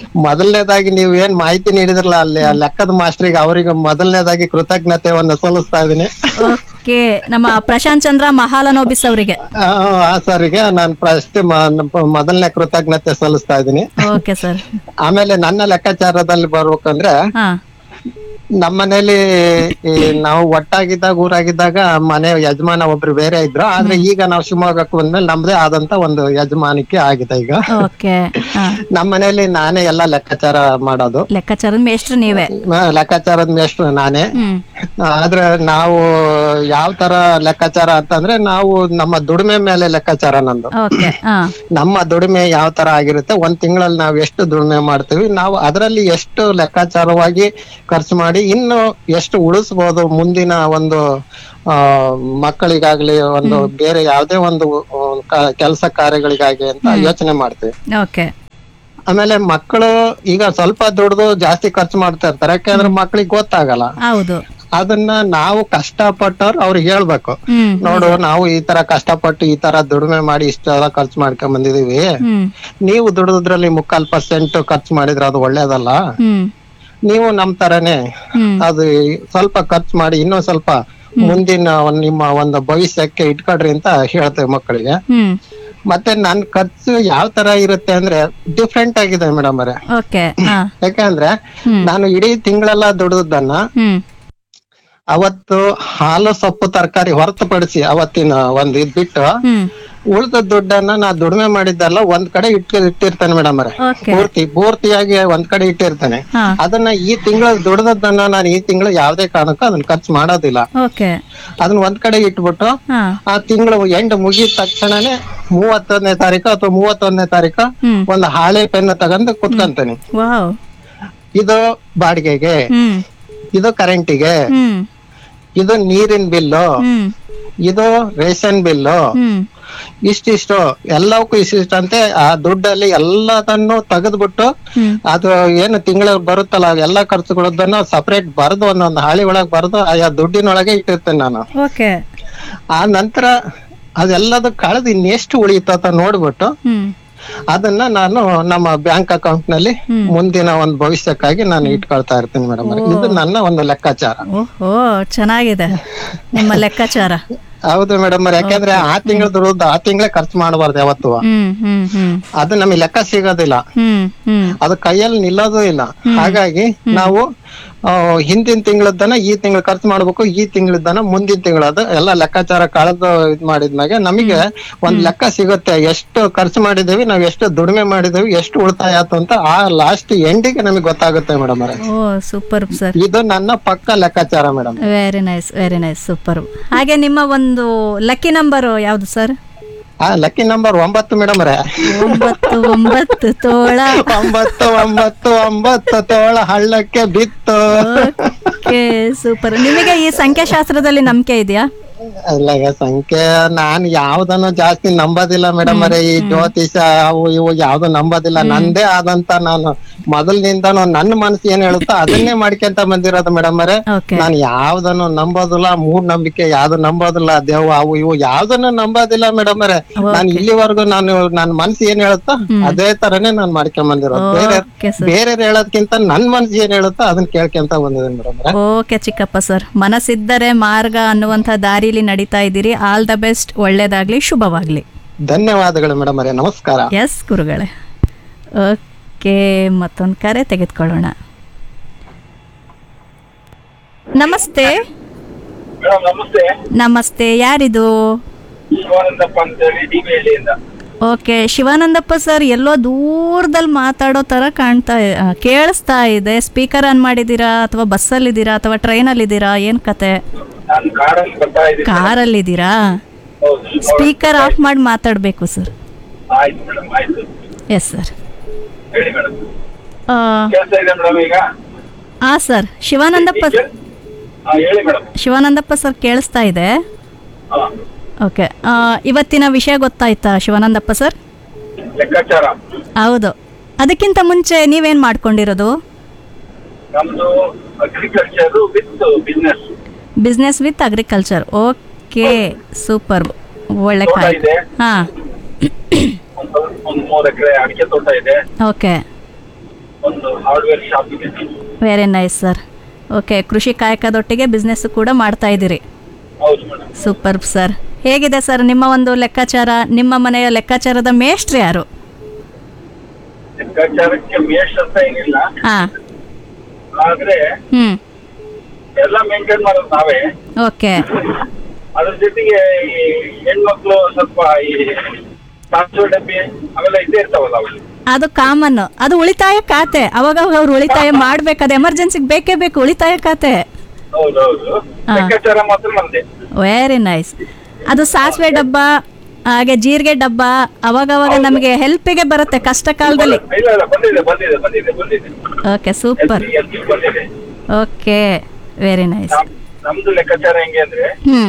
ಮೊದಲನೇದಾಗಿ ನೀವು ಏನ್ ಮಾಹಿತಿ ನೀಡಿದ್ರಲ್ಲ ಅಲ್ಲಿ ಆ ಲೆಕ್ಕದ ಮಾಸ್ಟ್ರಿಗೆ ಅವರಿಗೆ ಮೊದಲನೇದಾಗಿ ಕೃತಜ್ಞತೆಯನ್ನು ಸಲ್ಲಿಸ್ತಾ ಇದೀನಿ ಓಕೆ ನಮ್ಮ ಪ್ರಶಾಂತ್ ಚಂದ್ರ ಮಹಾಲನೋಬಿಸ್ ಅವರಿಗೆ ಆ, ಆ ಸರ್ಗೆ ನಾನು ಫಸ್ಟ್ ಮೊದಲನೇ ಕೃತಜ್ಞತೆ ಸಲ್ಲಿಸ್ತಾ ಇದೀನಿ ಓಕೆ ಸರ್ ಆಮೇಲೆ ನನ್ನ ಲೆಕ್ಕಾಚಾರದಲ್ಲಿ ಬರ್ಬೇಕಂದ್ರೆ ಹಾ ನಮ್ಮ ಮನೇಲಿ ಈ ನಾವು ಒಟ್ಟಾಗಿದ್ದಾಗ ಊರಾಗಿದ್ದಾಗ ಮನೆ ಯಜಮಾನ ಒಬ್ರು ಬೇರೆ ಇದ್ರು ಆದ್ರೆ ಈಗ ನಾವು ಶಿವಮೊಗ್ಗಕ್ಕೆ ಬಂದ್ಮೇಲೆ ನಮ್ದೇ ಆದಂತ ಒಂದು ಯಜಮಾನಿಕೆ ಆಗಿದೆ ಈಗ ಓಕೆ ಹಾ ನಮ್ಮ ಮನೇಲಿ ನಾನೇ ಎಲ್ಲಾ ಲೆಕ್ಕಾಚಾರ ಮಾಡೋದು ಲೆಕ್ಕಾಚಾರದ ಮೇಷ್ಟ್ರು ನೀವೇ ಆ, ಲೆಕ್ಕಾಚಾರದ ಮೇಷ್ಟ್ರು ನಾನೇ ಹ್ಮ್ ಆದ್ರೆ ನಾವು ಯಾವ ತರ ಲೆಕ್ಕಾಚಾರ ಅಂತಂದ್ರೆ ನಾವು ನಮ್ಮ ದುಡಿಮೆ ಮೇಲೆ ಲೆಕ್ಕಾಚಾರ ನಂದು ಓಕೆ ಹಾ ನಮ್ಮ ದುಡಿಮೆ ಯಾವ ತರ ಆಗಿರುತ್ತೆ ಒಂದ್ ತಿಂಗಳಲ್ಲಿ ನಾವು ಎಷ್ಟು ದುಡಿಮೆ ಮಾಡ್ತೀವಿ ನಾವು ಅದರಲ್ಲಿ ಎಷ್ಟು ಲೆಕ್ಕಾಚಾರವಾಗಿ ಖರ್ಚು ಮಾಡಿ ಇನ್ನು ಎಷ್ಟು ಉಳಿಸ್ಬೋದು ಮುಂದಿನ ಒಂದು ಆ ಮಕ್ಕಳಿಗಾಗ್ಲಿ ಒಂದು ಬೇರೆ ಯಾವ್ದೇ ಒಂದು ಕೆಲಸ ಕಾರ್ಯಗಳಿಗಾಗಿ ಅಂತ ಯೋಚನೆ ಮಾಡ್ತೀವಿ ಓಕೆ ಆಮೇಲೆ ಮಕ್ಕಳು ಈಗ ಸ್ವಲ್ಪ ದುಡ್ದು ಜಾಸ್ತಿ ಖರ್ಚು ಮಾಡ್ತಾ ಇರ್ತಾರೆ ಯಾಕಂದ್ರೆ ಮಕ್ಳಿಗೆ ಗೊತ್ತಾಗಲ್ಲ ಹೌದು ಅದನ್ನ ನಾವು ಕಷ್ಟಪಟ್ಟವ್ರು ಅವ್ರಿಗೆ ಹೇಳ್ಬೇಕು ಹ್ಮ್ ನೋಡು ನಾವು ಈ ತರ ಕಷ್ಟಪಟ್ಟು ಈ ತರ ದುಡಿಮೆ ಮಾಡಿ ಇಷ್ಟೆಲ್ಲ ಖರ್ಚು ಮಾಡ್ಕೊಂಡ್ ಬಂದಿದೀವಿ ಹ್ಮ್ ನೀವು ದುಡಿದ್ರಲ್ಲಿ ಮುಕ್ಕಾಲ್ ಪರ್ಸೆಂಟ್ ಖರ್ಚು ಮಾಡಿದ್ರೆ ಅದು ಒಳ್ಳೇದಲ್ಲ ಹ್ಮ್ ನೀವು ನಮ್ ತರನೇ ಹ್ಮ್ ಅದು ಸ್ವಲ್ಪ ಖರ್ಚು ಮಾಡಿ ಇನ್ನೂ ಸ್ವಲ್ಪ ಮುಂದಿನ ಒಂದ್ ನಿಮ್ಮ ಒಂದು ಭವಿಷ್ಯಕ್ಕೆ ಇಟ್ಕೊಡ್ರಿ ಅಂತ ಹೇಳ್ತೇವೆ ಮಕ್ಕಳಿಗೆ ಹ್ಮ್ ಮತ್ತೆ ನನ್ ಖರ್ಚು ಯಾವ ತರ ಇರುತ್ತೆ ಅಂದ್ರೆ ಡಿಫ್ರೆಂಟ್ ಆಗಿದೆ ಮೇಡಮ್ ಅವರೇ ಓಕೆ ಹಾ ಯಾಕಂದ್ರೆ ಹ್ಮ್. ನಾನು ಇಡೀ ತಿಂಗಳೆಲ್ಲ ದುಡಿದನ್ನ ಹ್ಮ್ ಅವತ್ತು ಹಾಲು ಸೊಪ್ಪು ತರಕಾರಿ ಹೊರತುಪಡಿಸಿ ಅವತ್ತಿನ ಒಂದ್ ಇದ್ ಬಿಟ್ಟು ಹ್ಮ್ ಉಳಿದ ದುಡ್ಡನ್ನ ನಾ ದುಡಿಮೆ ಮಾಡಿದ್ದಲ್ಲ ಒಂದ್ ಕಡೆ ಇಟ್ಟು ಇಟ್ಟಿರ್ತಾನೆ ಮೇಡಮ್ ಅವರೇ Okay. ಪೂರ್ತಿ ಪೂರ್ತಿಯಾಗಿ ಒಂದ್ ಕಡೆ ಇಟ್ಟಿರ್ತಾನೆ ಹಾ. ಅದನ್ನ ಈ ತಿಂಗಳ ದುಡ್ದದ್ದನ್ನ ನಾನು ಈ ತಿಂಗಳು ಯಾವ್ದೇ ಕಾರಣಕ್ಕೂ ಅದನ್ನ ಖರ್ಚು ಮಾಡೋದಿಲ್ಲ ಓಕೆ ಅದನ್ನ ಒಂದ್ ಕಡೆ ಇಟ್ಬಿಟ್ಟು ಹಾ ಆ ತಿಂಗಳು ಎಂಡ್ ಮುಗಿದ ತಕ್ಷಣನೇ ಮೂವತ್ತೊಂದನೇ ತಾರೀಕು ಅಥವಾ ಮೂವತ್ತೊಂದನೇ ತಾರೀಕು ಹ್ಮ್. ಒಂದು ಹಾಳೆ ಪೆನ್ ತಗೊಂಡು ಕುತ್ಕೊಂತಾನೆ ವಾವ್ ಇದು ಬಾಡಿಗೆಗೆ ಹ್ಮ್ ಇದು ಕರೆಂಟಿಗೆ ಹ್ಮ್ ಇದು ನೀರಿನ ಬಿಲ್ಲು ಹ್ಮ್ ಇದು ರೇಷನ್ ಬಿಲ್ಲು ಹ್ಮ್ ಇಷ್ಟಿಷ್ಟು ಎಲ್ಲವಕ್ಕೂ ಇಷ್ಟಿಷ್ಟಂತೆ ಆ ದುಡ್ಡಲ್ಲಿ ಎಲ್ಲದನ್ನು ತೆಗೆದ್ಬಿಟ್ಟು ಹ್ಮ್. ಅದು ಏನು ತಿಂಗಳ ಬರುತ್ತಲ್ಲ ಎಲ್ಲ ಖರ್ಚುಗಳದ್ದನ್ನು ಸಪರೇಟ್ ಬರೆದು ಒಂದೊಂದು ಹಾಳಿ ಒಳಗ್ ಬರೆದು ಆ ದುಡ್ಡಿನೊಳಗೆ ಇಟ್ಟಿರ್ತೇನೆ ನಾನು ಓಕೆ ಆ ನಂತರ ಅದೆಲ್ಲದು ಕಳೆದು ಇನ್ನೆಷ್ಟು ಉಳಿಯುತ್ತ ನೋಡ್ಬಿಟ್ಟು ಹ್ಮ್ ಅದನ್ನ ನಾನು ನಮ್ಮ ಬ್ಯಾಂಕ್ ಅಕೌಂಟ್ ನಲ್ಲಿ ಮುಂದಿನ ಒಂದು ಭವಿಷ್ಯಕ್ಕಾಗಿ ನಾನು ಇಟ್ಕೊಳ್ತಾ ಇರ್ತೀನಿ ಮೇಡಮ್ ಇದು ನನ್ನ ಒಂದು ಲೆಕ್ಕಾಚಾರ ಓಹೋ ಚೆನ್ನಾಗಿದೆ ನಿಮ್ಮ ಲೆಕ್ಕಾಚಾರ ಹೌದು ಮೇಡಮ್ ಯಾಕಂದ್ರೆ ಆ ತಿಂಗಳ ದುಡ್ದು ಆ ತಿಂಗಳೇ ಖರ್ಚು ಮಾಡಬಾರ್ದು ಯಾವತ್ತು ಹ್ಮ್ ಹ್ಮ್ ಹ್ಮ್ ಅದು ನಮಗೆ ಲೆಕ್ಕ ಸಿಗೋದಿಲ್ಲ ಹ್ಮ್ ಹ್ಮ್ ಅದು ಕೈಯಲ್ಲಿ ನಿಲ್ಲೋದು ಇಲ್ಲ ಹಾಗಾಗಿ ನಾವು ಆ, ಹಿಂದಿನ ತಿಂಗಳದ್ದನ್ನ ಈ ತಿಂಗಳು ಖರ್ಚು ಮಾಡ್ಬೇಕು ಈ ತಿಂಗಳದ್ದನ್ನ ಮುಂದಿನ ತಿಂಗಳದ ಎಲ್ಲ ಲೆಕ್ಕಾಚಾರ ಕಳೆದು ಇದ್ ಮಾಡಿದ್ಮ್ಯಾಗೆ ನಮಗೆ ಒಂದ್ ಲೆಕ್ಕ ಸಿಗುತ್ತೆ ಎಷ್ಟು ಖರ್ಚು ಮಾಡಿದೇವಿ ನಾವ್ ಎಷ್ಟು ದುಡಿಮೆ ಮಾಡಿದೇವಿ ಎಷ್ಟು ಉಳಿತಾಯ ಆಯ್ತು ಅಂತ ಆ ಲಾಸ್ಟ್ ಎಂಡಿಗೆ ನಮಗೆ ಗೊತ್ತಾಗುತ್ತೆ ಮೇಡಮ್ ಓ ಸೂಪರ್ ಸರ್ ಇದು ನನ್ನ ಪಕ್ಕ ಲೆಕ್ಕಾಚಾರ madam very nice very nice super ಹಾಗೆ ನಿಮ್ಮ ಒಂದು ಲಕ್ಕಿ ನಂಬರ್ ಯಾವುದು ಸರ್ ಆ ಲಕ್ಕಿ ನಂಬರ್ ಒಂಬತ್ತು ಮೇಡಮ್ ರೇ ಒಂಬತ್ತು ಒಂಬತ್ತು ತೋಳ ಒಂಬತ್ತು ಒಂಬತ್ತು ಒಂಬತ್ತು ತೋಳ ಹಳ್ಳಕ್ಕೆ ಬಿತ್ತು ಓಕೆ ಸೂಪರ್ ನಿಮಗೆ ಈ ಸಂಖ್ಯಾಶಾಸ್ತ್ರದಲ್ಲಿ ನಂಬಿಕೆ ಇದೆಯಾ ಅಲ್ಲ ಈಗ ಸಂಖ್ಯೆ ನಾನ್ ಯಾವ್ದನ್ನು ಜಾಸ್ತಿ ನಂಬೋದಿಲ್ಲ ಮೇಡಮ್ ಅರೆ ಈ ಜ್ಯೋತಿಷ ಅವು ಇವು ಯಾವ್ದು ನಂಬೋದಿಲ್ಲ ನಂದೇ ಆದಂತ ನಾನು ಮೊದಲಿನಿಂದನು ನನ್ನ ಮನಸ್ಸು ಏನ್ ಹೇಳುತ್ತೋ ಅದನ್ನೇ ಮಾಡ್ಕೊಂತ ಬಂದಿರೋದು ಮೇಡಮ್ ಅರೆ Okay. ನಾನ್ ಯಾವ್ದನ್ನು ನಂಬೋದಿಲ್ಲ ಮೂಡ್ ನಂಬಿಕೆ ಯಾವ್ದು ನಂಬೋದಿಲ್ಲ ದೇವ್ ಅವು ಇವು ಯಾವ್ದನ್ನು ನಂಬೋದಿಲ್ಲ ಮೇಡಮ್ ಅರೆ ನಾನು ಇಲ್ಲಿವರೆಗೂ ನಾನು ನನ್ನ ಮನ್ಸು ಏನ್ ಹೇಳುತ್ತೋ ಅದೇ ತರನೇ ನಾನ್ ಮಾಡ್ಕೊಂಡ್ ಬಂದಿರೋದು ಬೇರೆ Okay, sir. ಬೇರೆ ಹೇಳೋದ್ಕಿಂತ ನನ್ ಮನ್ಸು ಏನ್ ಹೇಳುತ್ತೋ ಅದನ್ನ ಕೇಳ್ಕೊಂತ ಬಂದಿದ್ದೀನಿ ಮೇಡಮ್ ಅರೆ ಓಕೆ ಚಿಕ್ಕಪ್ಪ ಸರ್ ಮನಸ್ಸಿದ್ದರೆ ಮಾರ್ಗ ಅನ್ನುವಂಥ ದಾರಿಲಿ ನಡೀತಾ ಇದ್ದೀರಿ ಆಲ್ ದ ಬೆಸ್ಟ್ ಒಳ್ಳೇದಾಗ್ಲಿ ಶುಭವಾಗ್ಲಿ ಧನ್ಯವಾದಗಳು ಮೇಡಮ್ ಅರೆ ನಮಸ್ಕಾರ ಎಸ್ ಗುರುಗಳೇ ಓಕೆ ಮತ್ತೊಂದು ಕರೆ ತೆಗೆದುಕೊಳ್ಳೋಣ ನಮಸ್ತೆ ನಮಸ್ತೆ ನಮಸ್ತೆ ಯಾರಿದು ಶಿವಾನಂದಪ್ಪ ಅಂತೇಳಿ ಡಿವಿಹಳ್ಳಿಯಿಂದ ಓಕೆ ಶಿವಾನಂದಪ್ಪ ಸರ್ ಎಲ್ಲೋ ದೂರದಲ್ಲಿ ಮಾತಾಡೋ ಥರ ಕಾಣ್ತಾ ಆ, ಕೇಳಿಸ್ತಾ ಇದೆ ಸ್ಪೀಕರ್ ಆನ್ ಮಾಡಿದ್ದೀರಾ ಅಥವಾ ಬಸ್ಸಲ್ಲಿದ್ದೀರಾ ಅಥವಾ ಟ್ರೈನಲ್ಲಿದ್ದೀರಾ ಏನು ಕತೆ ನಾನು ಕಾರಲ್ಲಿ ಬರ್ತಾ ಇದ್ದೀನಿ ಕಾರಲ್ಲಿದ್ದೀರಾ ಹೌದು ಸ್ಪೀಕರ್ ಆಫ್ ಮಾಡಿ ಮಾತಾಡಬೇಕು ಸರ್ ಆಯ್ತು ಮೇಡಮ್ ಆಯ್ತು ಎಸ್ ಸರ್ ಹೇಳಿ ಮೇಡಮ್ ಕೇಳ್ತಾ ಇದೆ ಮೇಡಮ್ ಈಗ ಹಾಂ ಸರ್ ಶಿವಾನಂದಪ್ಪ ಹಾ ಹೇಳಿ ಮೇಡಮ್ ಶಿವಾನಂದಪ್ಪ ಸರ್ ಕೇಳಿಸ್ತಾ ಇದೆ ಹಾ ಓಕೆ ಇವತ್ತಿನ ವಿಷಯ ಗೊತ್ತಾಯ್ತಾ ಶಿವಾನಂದಪ್ಪ ಸರ್ ಲೆಕ್ಕಾಚಾರ ಹೌದು ಅದಕ್ಕಿಂತ ಮುಂಚೆ ನೀವೇನು ಮಾಡ್ಕೊಂಡಿರೋದು ನಮ್ದು agriculture with business business with agriculture okay super ಒಳ್ಳೆ ತೋಟ ಕಾಯ್ ಇದೆ. ಹಾಂ ಒಂದು ಮೂರ್ ಎಕರೆ ಅಡಿಕೆ ತೋಟ ಇದೆ ಓಕೆ ಒಂದು ಹಾರ್ಡ್ವೇರ್ ಶಾಪ್ ಇದೆ ವೆರಿ ನೈಸ್ ಸರ್ ಓಕೆ ಕೃಷಿ ಕಾಯಕದೊಟ್ಟಿಗೆ ಬಿಸ್ನೆಸ್ ಕೂಡ ಮಾಡ್ತಾ ಇದ್ದೀರಿ ಹೌದು ಮೇಡಮ್ ಸೂಪರ್ ಸರ್ ಹೇಗಿದೆ ಸರ್ ನಿಮ್ಮ ಒಂದು ಲೆಕ್ಕಾಚಾರ ನಿಮ್ಮ ಮನೆಯ ಲೆಕ್ಕಾಚಾರದ ಮೇಷ್ಟ್ರು ಯಾರು ಲೆಕ್ಕಾಚಾರಕ್ಕೆ ಮೇಷ್ ಅಂತ ಏನಿಲ್ಲ ಹಾಂ ಆದ್ರೆ ಹ್ಞೂ ಎಲ್ಲ ಮೇಂಟೈನ್ ಮಾಡೋದು ನಾವೇ ಓಕೆ ಅದ್ರ ಜೊತೆಗೆ ಈ ಹೆಣ್ಮಕ್ಳು ಸ್ವಲ್ಪ ಈ ಸಾಸಿವೆ ಡಬ್ಬಿ ಅವೆಲ್ಲ ಇದ್ದೇ ಇರ್ತಾವಲ್ಲ ಅವು ಅದು ಕಾಮನ್ ಅದು ಉಳಿತಾಯ ಖಾತೆ ಅವಾಗ ಅವ್ರು ಉಳಿತಾಯ ಮಾಡ್ಬೇಕಾದ್ರೆ ಎಮರ್ಜೆನ್ಸಿಗೆ ಬೇಕೇ ಬೇಕು ಉಳಿತಾಯ ಖಾತೆ ಹೌದೌದು ಹಾ. ಲೆಕ್ಕಾಚಾರ ಮಾತ್ರ ನಮ್ದೆ ವೆರಿ ನೈಸ್ ಅದು ಸಾಸಿವೆ ಡಬ್ಬ ಹಾಗೆ ಜೀರಿಗೆ ಡಬ್ಬ ಅವಾಗವಾಗ ನಮಗೆ ಹೆಲ್ಪಿಗೆ ಬರುತ್ತೆ ಕಷ್ಟ ಕಾಲದಲ್ಲಿ ಇಲ್ಲ ಇಲ್ಲ ಬಂದಿದೆ ಬಂದಿದೆ ಬಂದಿದೆ ಬಂದಿದೆ ಓಕೆ ಸೂಪರ್ ಎಲ್ಪ್ ಬಂದಿದೆ ಓಕೆ ವೆರಿ ನೈಸ್ ನಮ್- ನಮ್ದು ಲೆಕ್ಕಾಚಾರ ಹೆಂಗೆ ಅಂದ್ರೆ ಹ್ಞೂ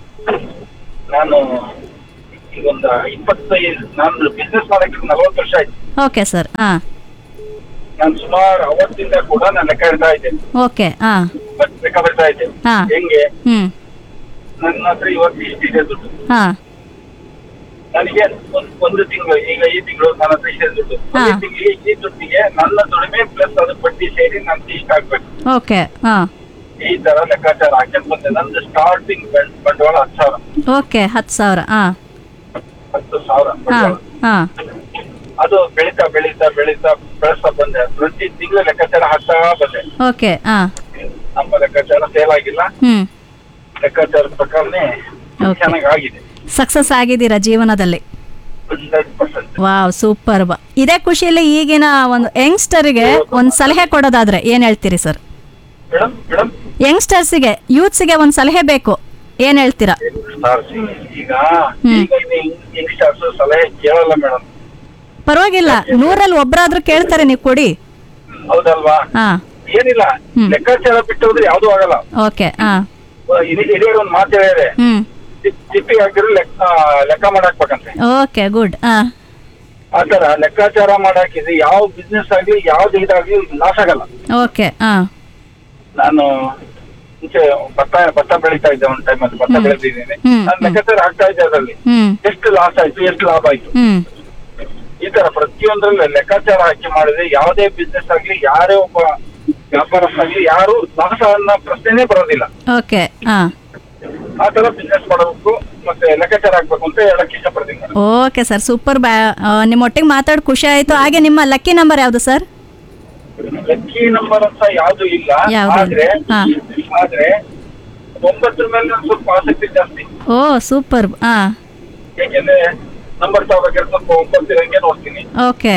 ನಾನು ಈಗ ಒಂದು ಇಪ್ಪತ್ತೈದು ನಾನು ಬಿಸ್ನೆಸ್ ಮಾಡಕ್ಕೆ ನಲವತ್ತು ವರ್ಷ ಆಯ್ತು ಓಕೆ ಸರ್ ಹಾಂ ನಾನು ಸುಮಾರು ಅವತ್ತಿಂದ ಕೂಡ ನಾನು ಲೆಕ್ಕ ಇಡ್ತಾ ಇದ್ದೆ ಓಕೆ ಹಾಂ ಬಟ್ ಲೆಕ್ಕ ಬಿಡ್ತಾ ಇದ್ದೆ ಹಾ. ಹೆಂಗೆ ಹ್ಞೂ ನನ್ನ ಹತ್ರ ಇವತ್ತು ಇಷ್ಟಿದೆ ದುಡ್ಡು ಹಾಂ ನನಗೆ ಒಂದ್- ಒಂದು ತಿಂಗಳು ಈಗ ಈ ತಿಂಗಳು ನನ್ನ ಹತ್ರ ಇಷ್ಟೇ ದುಡ್ಡು ಹಾ. ಈ ತಿಂಗಳಿಗೆ ಈ ದುಡ್ಡಿಗೆ ನನ್ನ ದುಡಿಮೆ ಪ್ಲಸ್ ಅದು ಬಡ್ಡಿ ಸೇರಿ ನನ್ಗೆ ಇಷ್ಟ ಆಗ್ಬೇಕು ಓಕೆ ಹಾಂ ಈ ತರ ಲೆಕ್ಕಾಚಾರ ಹಾಕ್ಯಂತ ಬಂದೆ ನಂದು ಸ್ಟಾರ್ಟಿಂಗ್ ಬಂಡವಾಳ ಹತ್ತು ಸಾವಿರ ಓಕೆ ಹತ್ತು ಸಾವಿರ ಹಾಂ ಹತ್ತು ಸಾವಿರ ಹಾಂ ಬಂಡವಾಳ ಹಾಂ ಅದು ಬೆಳೀತಾ ಬೆಳೀತಾ ಬೆಳೀತಾ ಬೆಳೆಸ್ತಾ ಬಂದೆ ಪ್ರತಿ ತಿಂಗಳು ಲೆಕ್ಕಾಚಾರ ಹಾಕ್ತಾ ಬಂದೆ ಓಕೆ ಹಾಂ ನಮ್ಮ ಲೆಕ್ಕಾಚಾರ ಸೇಲ್ ಆಗಿಲ್ಲ ಹ್ಞೂ ಲೆಕ್ಕಾಚಾರದ ಪ್ರಕಾರನೇ Okay. ಚೆನ್ನಾಗಿ ಆಗಿದೆ ಸಕ್ಸಸ್ ಆಗಿದ್ದೀರಾ ಜೀವನದಲ್ಲಿ ಹಂಡ್ರೆಡ್ ಪರ್ಸೆಂಟ್ ವಾವ್ ಸೂಪರ್ ಇದೇ ಖುಷಿಯಲ್ಲಿ ಈಗಿನ ಒಂದು ಯಂಗ್ಸ್ಟರ್ಗೆ ಒಂದು ಸಲಹೆ ಕೊಡೋದಾದ್ರೆ ಏನು ಹೇಳ್ತೀರಿ ಸರ್ ಮೇಡಮ್ ಮೇಡಮ್ ಯಂಗ್ಸ್ಟರ್ಸಿಗೆ ಯೂತ್ಸಿಗೆ ಒಂದು ಸಲಹೆ ಬೇಕು ಏನು ಹೇಳ್ತೀರಾ ಸ್ಟಾರ್ಸ್ ಈಗ ಈಗ ಯಂಗ್ಸ್ಟರ್ಸ್ ಸಲಹೆ ಕೇಳಲ್ಲ ಮೇಡಮ್ ಪರವಾಗಿಲ್ಲ ನೂರಲ್ಲಿ ಒಬ್ಬರಾದ್ರೂ ಕೇಳ್ತಾರೆ ನೀವು ಕೊಡಿ ಹೌದಲ್ವಾ ಹಾಂ ಏನಿಲ್ಲ ಲೆಕ್ಕಾಚಾರ ಬಿಟ್ಟು ಹೋದ್ರೆ ಯಾವ್ದು ಆಗಲ್ಲ ಓಕೆ ಹಾಂ ಇಲ್ಲಿ ಹಿರಿಯರು ಒಂದು ಮಾತು ಹೇಳಿದ್ರೆ ಹ್ಞೂ ತಿಪ್ಪಿಗೆ ಹಾಕಿದ್ರೆ ಲೆಕ್ಕ ಲೆಕ್ಕ ಮಾಡಾಕ್ಬೇಕಂತೆ ಓಕೆ ಗುಡ್ ಹಾಂ ಆತರ ಲೆಕ್ಕಾಚಾರ ಮಾಡಾಕಿದ್ರೆ ಯಾವ ಬಿಸ್ನೆಸ್ ಆಗ್ಲಿ ಯಾವ್ದು ಇದಾಗ್ಲಿ ಲಾಸ್ ಆಗಲ್ಲ ಓಕೆ ಹಾಂ ನಾನು ಮುಂಚೆ ಭತ್ತ ಭತ್ತ ಬೆಳೀತಾ ಇದ್ದೆ ಒಂದ್ ಟೈಮ್ ಅಲ್ಲಿ ಭತ್ತ ಬೆಳೆದಿದ್ದೀನಿ ಹ್ಮ್, ನಾನು ಲೆಕ್ಕಾಚಾರ ಆಗ್ತಾ ಇದ್ದೆ ಅದರಲ್ಲಿ ಹ್ಮ್ ಎಷ್ಟು ಲಾಸ್ ಆಯ್ತು ಎಷ್ಟು ಲಾಭ ಆಯ್ತು ಹ್ಮ್ ಈ ತರ ಪ್ರತಿಯೊಂದ್ರಲ್ಲಿ ಲೆಕ್ಕಾಚಾರ ಹಾಕಿ ಮಾಡಿದ್ರೆ ಯಾವುದೇ ಬಿಸ್ನೆಸ್ ಆಗ್ಲಿ ಯಾರೇ ಒಬ್ಬ ವ್ಯಾಪಾರಸ್ಥಾಗ್ಲಿ ಯಾರು ಲಾಸ್ ಅನ್ನೋ ಪ್ರಶ್ನೆನೇ ಬರೋದಿಲ್ಲ ಓಕೆ ಹಾಂ ಆ ತರ ಬಿಸ್ನೆಸ್ ಮಾಡಬೇಕು ಮತ್ತೆ ಲೆಕ್ಕಾಚಾರ ಹಾಕ್ಬೇಕು ಅಂತ ಹೇಳಕ್ ಇಷ್ಟಪಡ್ತೀನಿ ಮೇಡಮ್ ಓಕೆ ಸರ್ ಸೂಪರ್ ಬ್ಯಾ ಆ, ನಿಮ್ಮ ಒಟ್ಟಿಗೆ ಮಾತಾಡಿ ಖುಷಿ ಆಯಿತು ಹಾಗೆ ನಿಮ್ಮ ಲಕ್ಕಿ ನಂಬರ್ ಯಾವುದು ಸರ್ ಲಕ್ಕಿ ನಂಬರ್ ಅಂತ ಯಾವ್ದು ಇಲ್ಲ ಯಾವ್ದು ಆದ್ರೆ ಇಲ್ಲ. ಹಾ. ಆದ್ರೆ ಒಂಬತ್ತರ ಮೇಲೆ ನಂಗ್ ಸ್ವಲ್ಪ ಆಸಕ್ತಿ ಜಾಸ್ತಿ ಓ ಸೂಪರ್ ಹಾಂ ಯಾಕೆಂದ್ರೆ ನಂಬರ್ ತಗೋಬೇಕಾದ್ರೆ ಸ್ವಲ್ಪ ಒಂಬತ್ತಿರಂಗೆ ನೋಡ್ತೀನಿ ಓಕೆ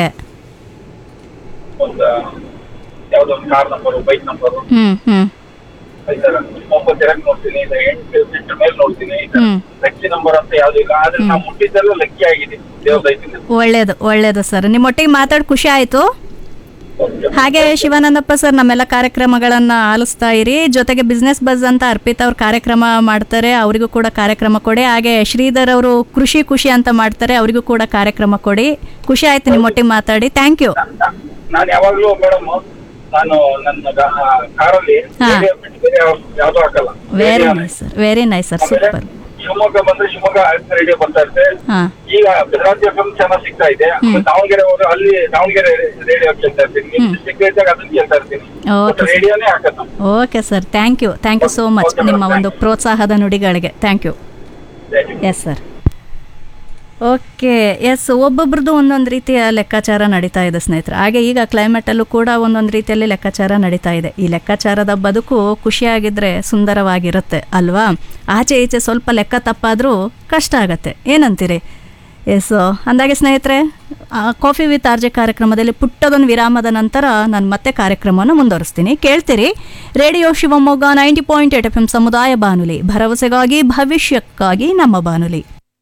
ಒಂದು ಯಾವ್ದೋ ಒಂದು ಕಾರ್ ನಂಬರು ಬೈಕ್ ನಂಬರು ಹ್ಞೂ ಹ್ಞೂ ಈ ತರ ಒಂಬತ್ತಿರಂಗ್ ನೋಡ್ತೀನಿ ಇಲ್ಲ ಎಂಟು ಎಂಟು ಮೇಲೆ ನೋಡ್ತೀನಿ ಈ ತರ ಹ್ಮ್. ಲಕ್ಕಿ ನಂಬರ್ ಅಂತ ಯಾವ್ದು ಇಲ್ಲ ಆದ್ರೆ ನಾವು ಮುಟ್ಟಿದ್ದೆಲ್ಲ ಲಕ್ಕಿ ಆಗಿದೆ ದೇವದೈತಿಂದ ಒಳ್ಳೇದು ಒಳ್ಳೇದು ಸರ್ ನಿಮ್ಮ ಒಟ್ಟಿಗೆ ಮಾತಾಡಿ ಖುಷಿ ಆಯಿತು ಹಾಗೆ ಶಿವಾನಂದಪ್ಪ ಸರ್ ನಮ್ಮೆಲ್ಲ ಕಾರ್ಯಕ್ರಮಗಳನ್ನು ಆಲಿಸ್ತಾ ಇರಿ ಜೊತೆಗೆ ಬಿಸ್ನೆಸ್ ಬಸ್ ಅಂತ ಅರ್ಪಿತಾ ಅವ್ರು ಕಾರ್ಯಕ್ರಮ ಮಾಡ್ತಾರೆ ಅವರಿಗೂ ಕೂಡ ಕಾರ್ಯಕ್ರಮ ಕೊಡಿ ಹಾಗೆ ಶ್ರೀಧರ್ ಅವರು ಕೃಷಿ ಖುಷಿ ಅಂತ ಮಾಡ್ತಾರೆ ಅವರಿಗೂ ಕೂಡ ಕಾರ್ಯಕ್ರಮ ಕೊಡಿ ಖುಷಿ ಆಯ್ತು ನಿಮ್ಮ ಒಟ್ಟಿಗೆ ಮಾತಾಡಿ ಥ್ಯಾಂಕ್ ಯು ನಾನು ಯಾವಾಗ್ಲೂ ಮೇಡಮ್ ನಾನು ನನ್ನ ಕಾರಲ್ಲಿ ಹಾ. ಬಿಟ್ಟು ಬೇರೆ ಯಾವ್- ಯಾವ್ದು ಹಾಕಲ್ಲ ವೆರಿ ರೇಡಿಯೋನೇ. Nice sir very nice sir ಆಮೇಲೆ ಸೂಪರ್ ಶಿವಮೊಗ್ಗ ಬಂದ್ರೆ ಶಿವಮೊಗ್ಗ ರೇಡಿಯೋ ಬರ್ತಾ ಇರುತ್ತೆ ಹಾಂ ಈಗ ಭದ್ರಾವತಿ ಎಫ್ ಚೆನ್ನಾಗಿ ಸಿಗ್ತಾ ಇದೆ ಆಮೇಲೆ ದಾವಣಗೆರೆ ಹೋದ್ರೆ ಅಲ್ಲಿ ದಾವಣಗೆರೆ ರೇಡಿಯೋ ಕೇಳ್ತಾ ಇರ್ತೀನಿ ನಿಮ್ ಡಿಸ್ಟ್ರಿಕ್ಟ್ ಇದ್ದಾಗ ಅದನ್ನ ಕೇಳ್ತಾ ಇರ್ತೀನಿ ಓಕೆ ರೇಡಿಯೋನೇ ಹಾಕತ್ತ okay sir thank you thank you so much ನಿಮ್ಮ ಒಂದು ಪ್ರೋತ್ಸಾಹದ ನುಡಿಗಳಿಗೆ thank you yes sir okay yes ಒಬ್ಬೊಬ್ರದ್ದು ಒಂದೊಂದು ರೀತಿಯ ಲೆಕ್ಕಾಚಾರ ನಡೀತಾ ಇದೆ ಸ್ನೇಹಿತರೆ ಹಾಗೆ ಈಗ ಕ್ಲೈಮೇಟಲ್ಲೂ ಕೂಡ ಒಂದೊಂದು ರೀತಿಯಲ್ಲಿ ಲೆಕ್ಕಾಚಾರ ನಡೀತಾ ಇದೆ ಈ ಲೆಕ್ಕಾಚಾರದ ಬದುಕು ಖುಷಿಯಾಗಿದ್ದರೆ ಸುಂದರವಾಗಿರುತ್ತೆ ಅಲ್ವಾ ಆಚೆ ಈಚೆ ಸ್ವಲ್ಪ ಲೆಕ್ಕ ತಪ್ಪಾದರೂ ಕಷ್ಟ ಆಗತ್ತೆ ಏನಂತೀರಿ ಎಸ್ ಅಂದಾಗೆ ಸ್ನೇಹಿತರೆ ಆ, ಕಾಫಿ ವಿತ್ ಆರ್ಜೆ ಕಾರ್ಯಕ್ರಮದಲ್ಲಿ ಪುಟ್ಟದೊಂದು ವಿರಾಮದ ನಂತರ ನಾನು ಮತ್ತೆ ಕಾರ್ಯಕ್ರಮವನ್ನು ಮುಂದುವರಿಸ್ತೀನಿ ಕೇಳ್ತೀರಿ radio Shivamogga ninety point eight F M ಸಮುದಾಯ ಬಾನುಲಿ ಭರವಸೆಗಾಗಿ ಭವಿಷ್ಯಕ್ಕಾಗಿ ನಮ್ಮ ಬಾನುಲಿ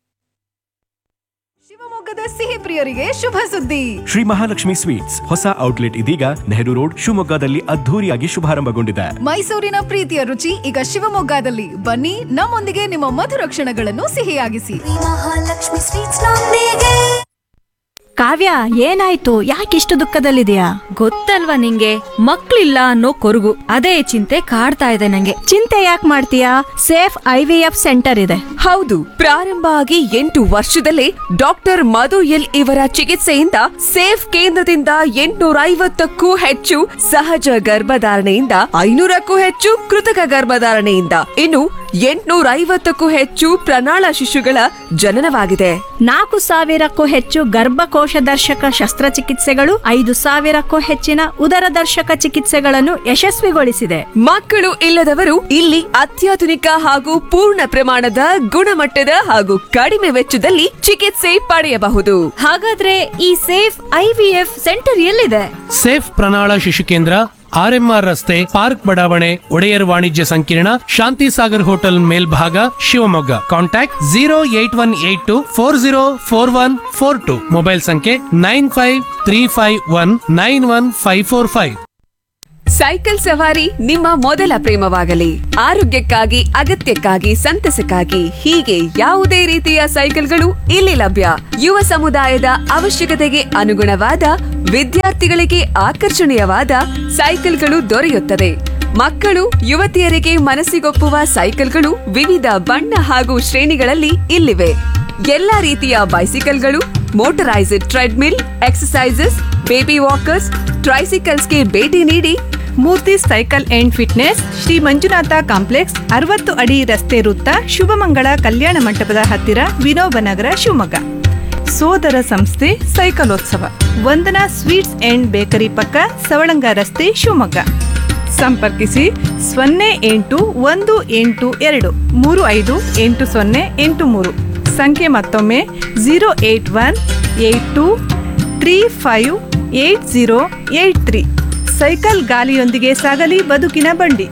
ಶಿವಮೊಗ್ಗದ ಸಿಹಿ ಪ್ರಿಯರಿಗೆ ಶುಭ ಸುದ್ದಿ ಶ್ರೀ ಮಹಾಲಕ್ಷ್ಮಿ ಸ್ವೀಟ್ಸ್ ಹೊಸ ಔಟ್ಲೆಟ್ ಇದೀಗ ನೆಹರು ರೋಡ್ ಶಿವಮೊಗ್ಗದಲ್ಲಿ ಅದ್ಧೂರಿಯಾಗಿ ಶುಭಾರಂಭಗೊಂಡಿದೆ ಮೈಸೂರಿನ ಪ್ರೀತಿಯ ರುಚಿ ಈಗ ಶಿವಮೊಗ್ಗದಲ್ಲಿ ಬನ್ನಿ ನಮ್ಮೊಂದಿಗೆ ನಿಮ್ಮ ಮಧುರ ಕ್ಷಣಗಳನ್ನು ಸಿಹಿಯಾಗಿಸಿ ಮಹಾಲಕ್ಷ್ಮಿ ಸ್ವೀಟ್ಸ್ ನೊಂದಿಗೆ ಕಾವ್ಯ ಏನಾಯ್ತು ಯಾಕಿಷ್ಟು ದುಃಖದಲ್ಲಿದೆಯಾ ಗೊತ್ತಲ್ವಾ ನಿಂಗೆ ಮಕ್ಳಿಲ್ಲ ಅನ್ನೋ ಕೊರಗು ಅದೇ ಚಿಂತೆ ಕಾಡ್ತಾ ಇದೆ ನಂಗೆ ಚಿಂತೆ ಯಾಕೆ ಮಾಡ್ತೀಯಾ safe I V F centre ಇದೆ ಹೌದು ಪ್ರಾರಂಭ ಆಗಿ ಎಂಟು ವರ್ಷದಲ್ಲೇ ಡಾಕ್ಟರ್ ಮಧು ಎಲ್ ಇವರ ಚಿಕಿತ್ಸೆಯಿಂದ ಸೇಫ್ ಕೇಂದ್ರದಿಂದ ಎಂಟುನೂರ ಐವತ್ತಕ್ಕೂ ಹೆಚ್ಚು ಸಹಜ ಗರ್ಭಧಾರಣೆಯಿಂದ ಐನೂರಕ್ಕೂ ಹೆಚ್ಚು ಕೃತಕ ಗರ್ಭಧಾರಣೆಯಿಂದ ಇನ್ನು ಎಂಟುನೂರ ಐವತ್ತಕ್ಕೂ ಹೆಚ್ಚು ಪ್ರಣಾಳ ಶಿಶುಗಳ ಜನನವಾಗಿದೆ ನಾಲ್ಕು ಸಾವಿರಕ್ಕೂ ಹೆಚ್ಚು ಗರ್ಭಕೋಶ ದರ್ಶಕ ಶಸ್ತ್ರಚಿಕಿತ್ಸೆಗಳು ಐದು ಸಾವಿರಕ್ಕೂ ಹೆಚ್ಚಿನ ಉದರ ದರ್ಶಕ ಚಿಕಿತ್ಸೆಗಳನ್ನು ಯಶಸ್ವಿಗೊಳಿಸಿದೆ ಮಕ್ಕಳು ಇಲ್ಲದವರು ಇಲ್ಲಿ ಅತ್ಯಾಧುನಿಕ ಹಾಗೂ ಪೂರ್ಣ ಪ್ರಮಾಣದ ಗುಣಮಟ್ಟದ ಹಾಗೂ ಕಡಿಮೆ ವೆಚ್ಚದಲ್ಲಿ ಚಿಕಿತ್ಸೆ ಪಡೆಯಬಹುದು ಹಾಗಾದ್ರೆ ಈ ಸೇಫ್ ಐವಿಎಫ್ ಸೆಂಟರ್ ಎಲ್ಲಿದೆ ಸೇಫ್ ಪ್ರಣಾಳ ಶಿಶು ಕೇಂದ್ರ ಆರ್ಎಂಆರ್ ರಸ್ತೆ ಪಾರ್ಕ್ ಬಡಾವಣೆ ಒಡೆಯರ್ ವಾಣಿಜ್ಯ ಸಂಕೀರ್ಣ ಶಾಂತಿ ಸಾಗರ್ ಹೋಟೆಲ್ ಮೇಲ್ಭಾಗ Shivamogga contact zero eight one eight two four zero four one four two mobile ಸಂಖ್ಯೆ nine five three five one nine one five four five cycle ಸವಾರಿ ನಿಮ್ಮ ಮೊದಲ ಪ್ರೇಮವಾಗಲಿ ಆರೋಗ್ಯಕ್ಕಾಗಿ ಅಗತ್ಯಕ್ಕಾಗಿ ಸಂತಸಕ್ಕಾಗಿ ಹೀಗೆ ಯಾವುದೇ ರೀತಿಯ ಸೈಕಲ್ಗಳು ಇಲ್ಲಿ ಲಭ್ಯ ಯುವ ಸಮುದಾಯದ ಅವಶ್ಯಕತೆಗೆ ಅನುಗುಣವಾದ ವಿದ್ಯಾರ್ಥಿಗಳಿಗೆ ಆಕರ್ಷಣೀಯವಾದ ಸೈಕಲ್ಗಳು ದೊರೆಯುತ್ತದೆ ಮಕ್ಕಳು ಯುವತಿಯರಿಗೆ ಮನಸ್ಸಿಗೊಪ್ಪುವ ಸೈಕಲ್ಗಳು ವಿವಿಧ ಬಣ್ಣ ಹಾಗೂ ಶ್ರೇಣಿಗಳಲ್ಲಿ ಇಲ್ಲಿವೆ ಎಲ್ಲಾ ರೀತಿಯ ಬೈಸಿಕಲ್ಗಳು motorised treadmill exercises baby walkers ಟ್ರೈಸಿಕಲ್ಸ್ಗೆ ಭೇಟಿ ನೀಡಿ Murthy cycle and fitness Shri Manjunatha complex ಅರವತ್ತು ಅಡಿ ರಸ್ತೆ ವೃತ್ತ ಶುಭಮಂಗಳ ಕಲ್ಯಾಣ ಮಂಟಪದ ಹತ್ತಿರ ವಿನೋಬ ನಗರ ಶಿವಮೊಗ್ಗ ಸೋದರ ಸಂಸ್ಥೆ ಸೈಕಲೋತ್ಸವ ವಂದನಾ ಸ್ವೀಟ್ಸ್ ಅಂಡ್ ಬೇಕರಿ ಪಕ್ಕ ಸವಳಂಗ ರಸ್ತೆ ಶಿವಮೊಗ್ಗ ಸಂಪರ್ಕಿಸಿ ಸೊನ್ನೆ ಎಂಟು ಒಂದು ಎಂಟು ಎರಡು ಮೂರು ಐದು ಎಂಟು ಸೊನ್ನೆ ಎಂಟು ಮೂರು ಸಂಖ್ಯೆ ಮತ್ತೊಮ್ಮೆ zero eight one eight two three five eight zero eight three cycle ಗಾಲಿಯೊಂದಿಗೆ ಸಾಗಲಿ ಬದುಕಿನ ಬಂಡಿ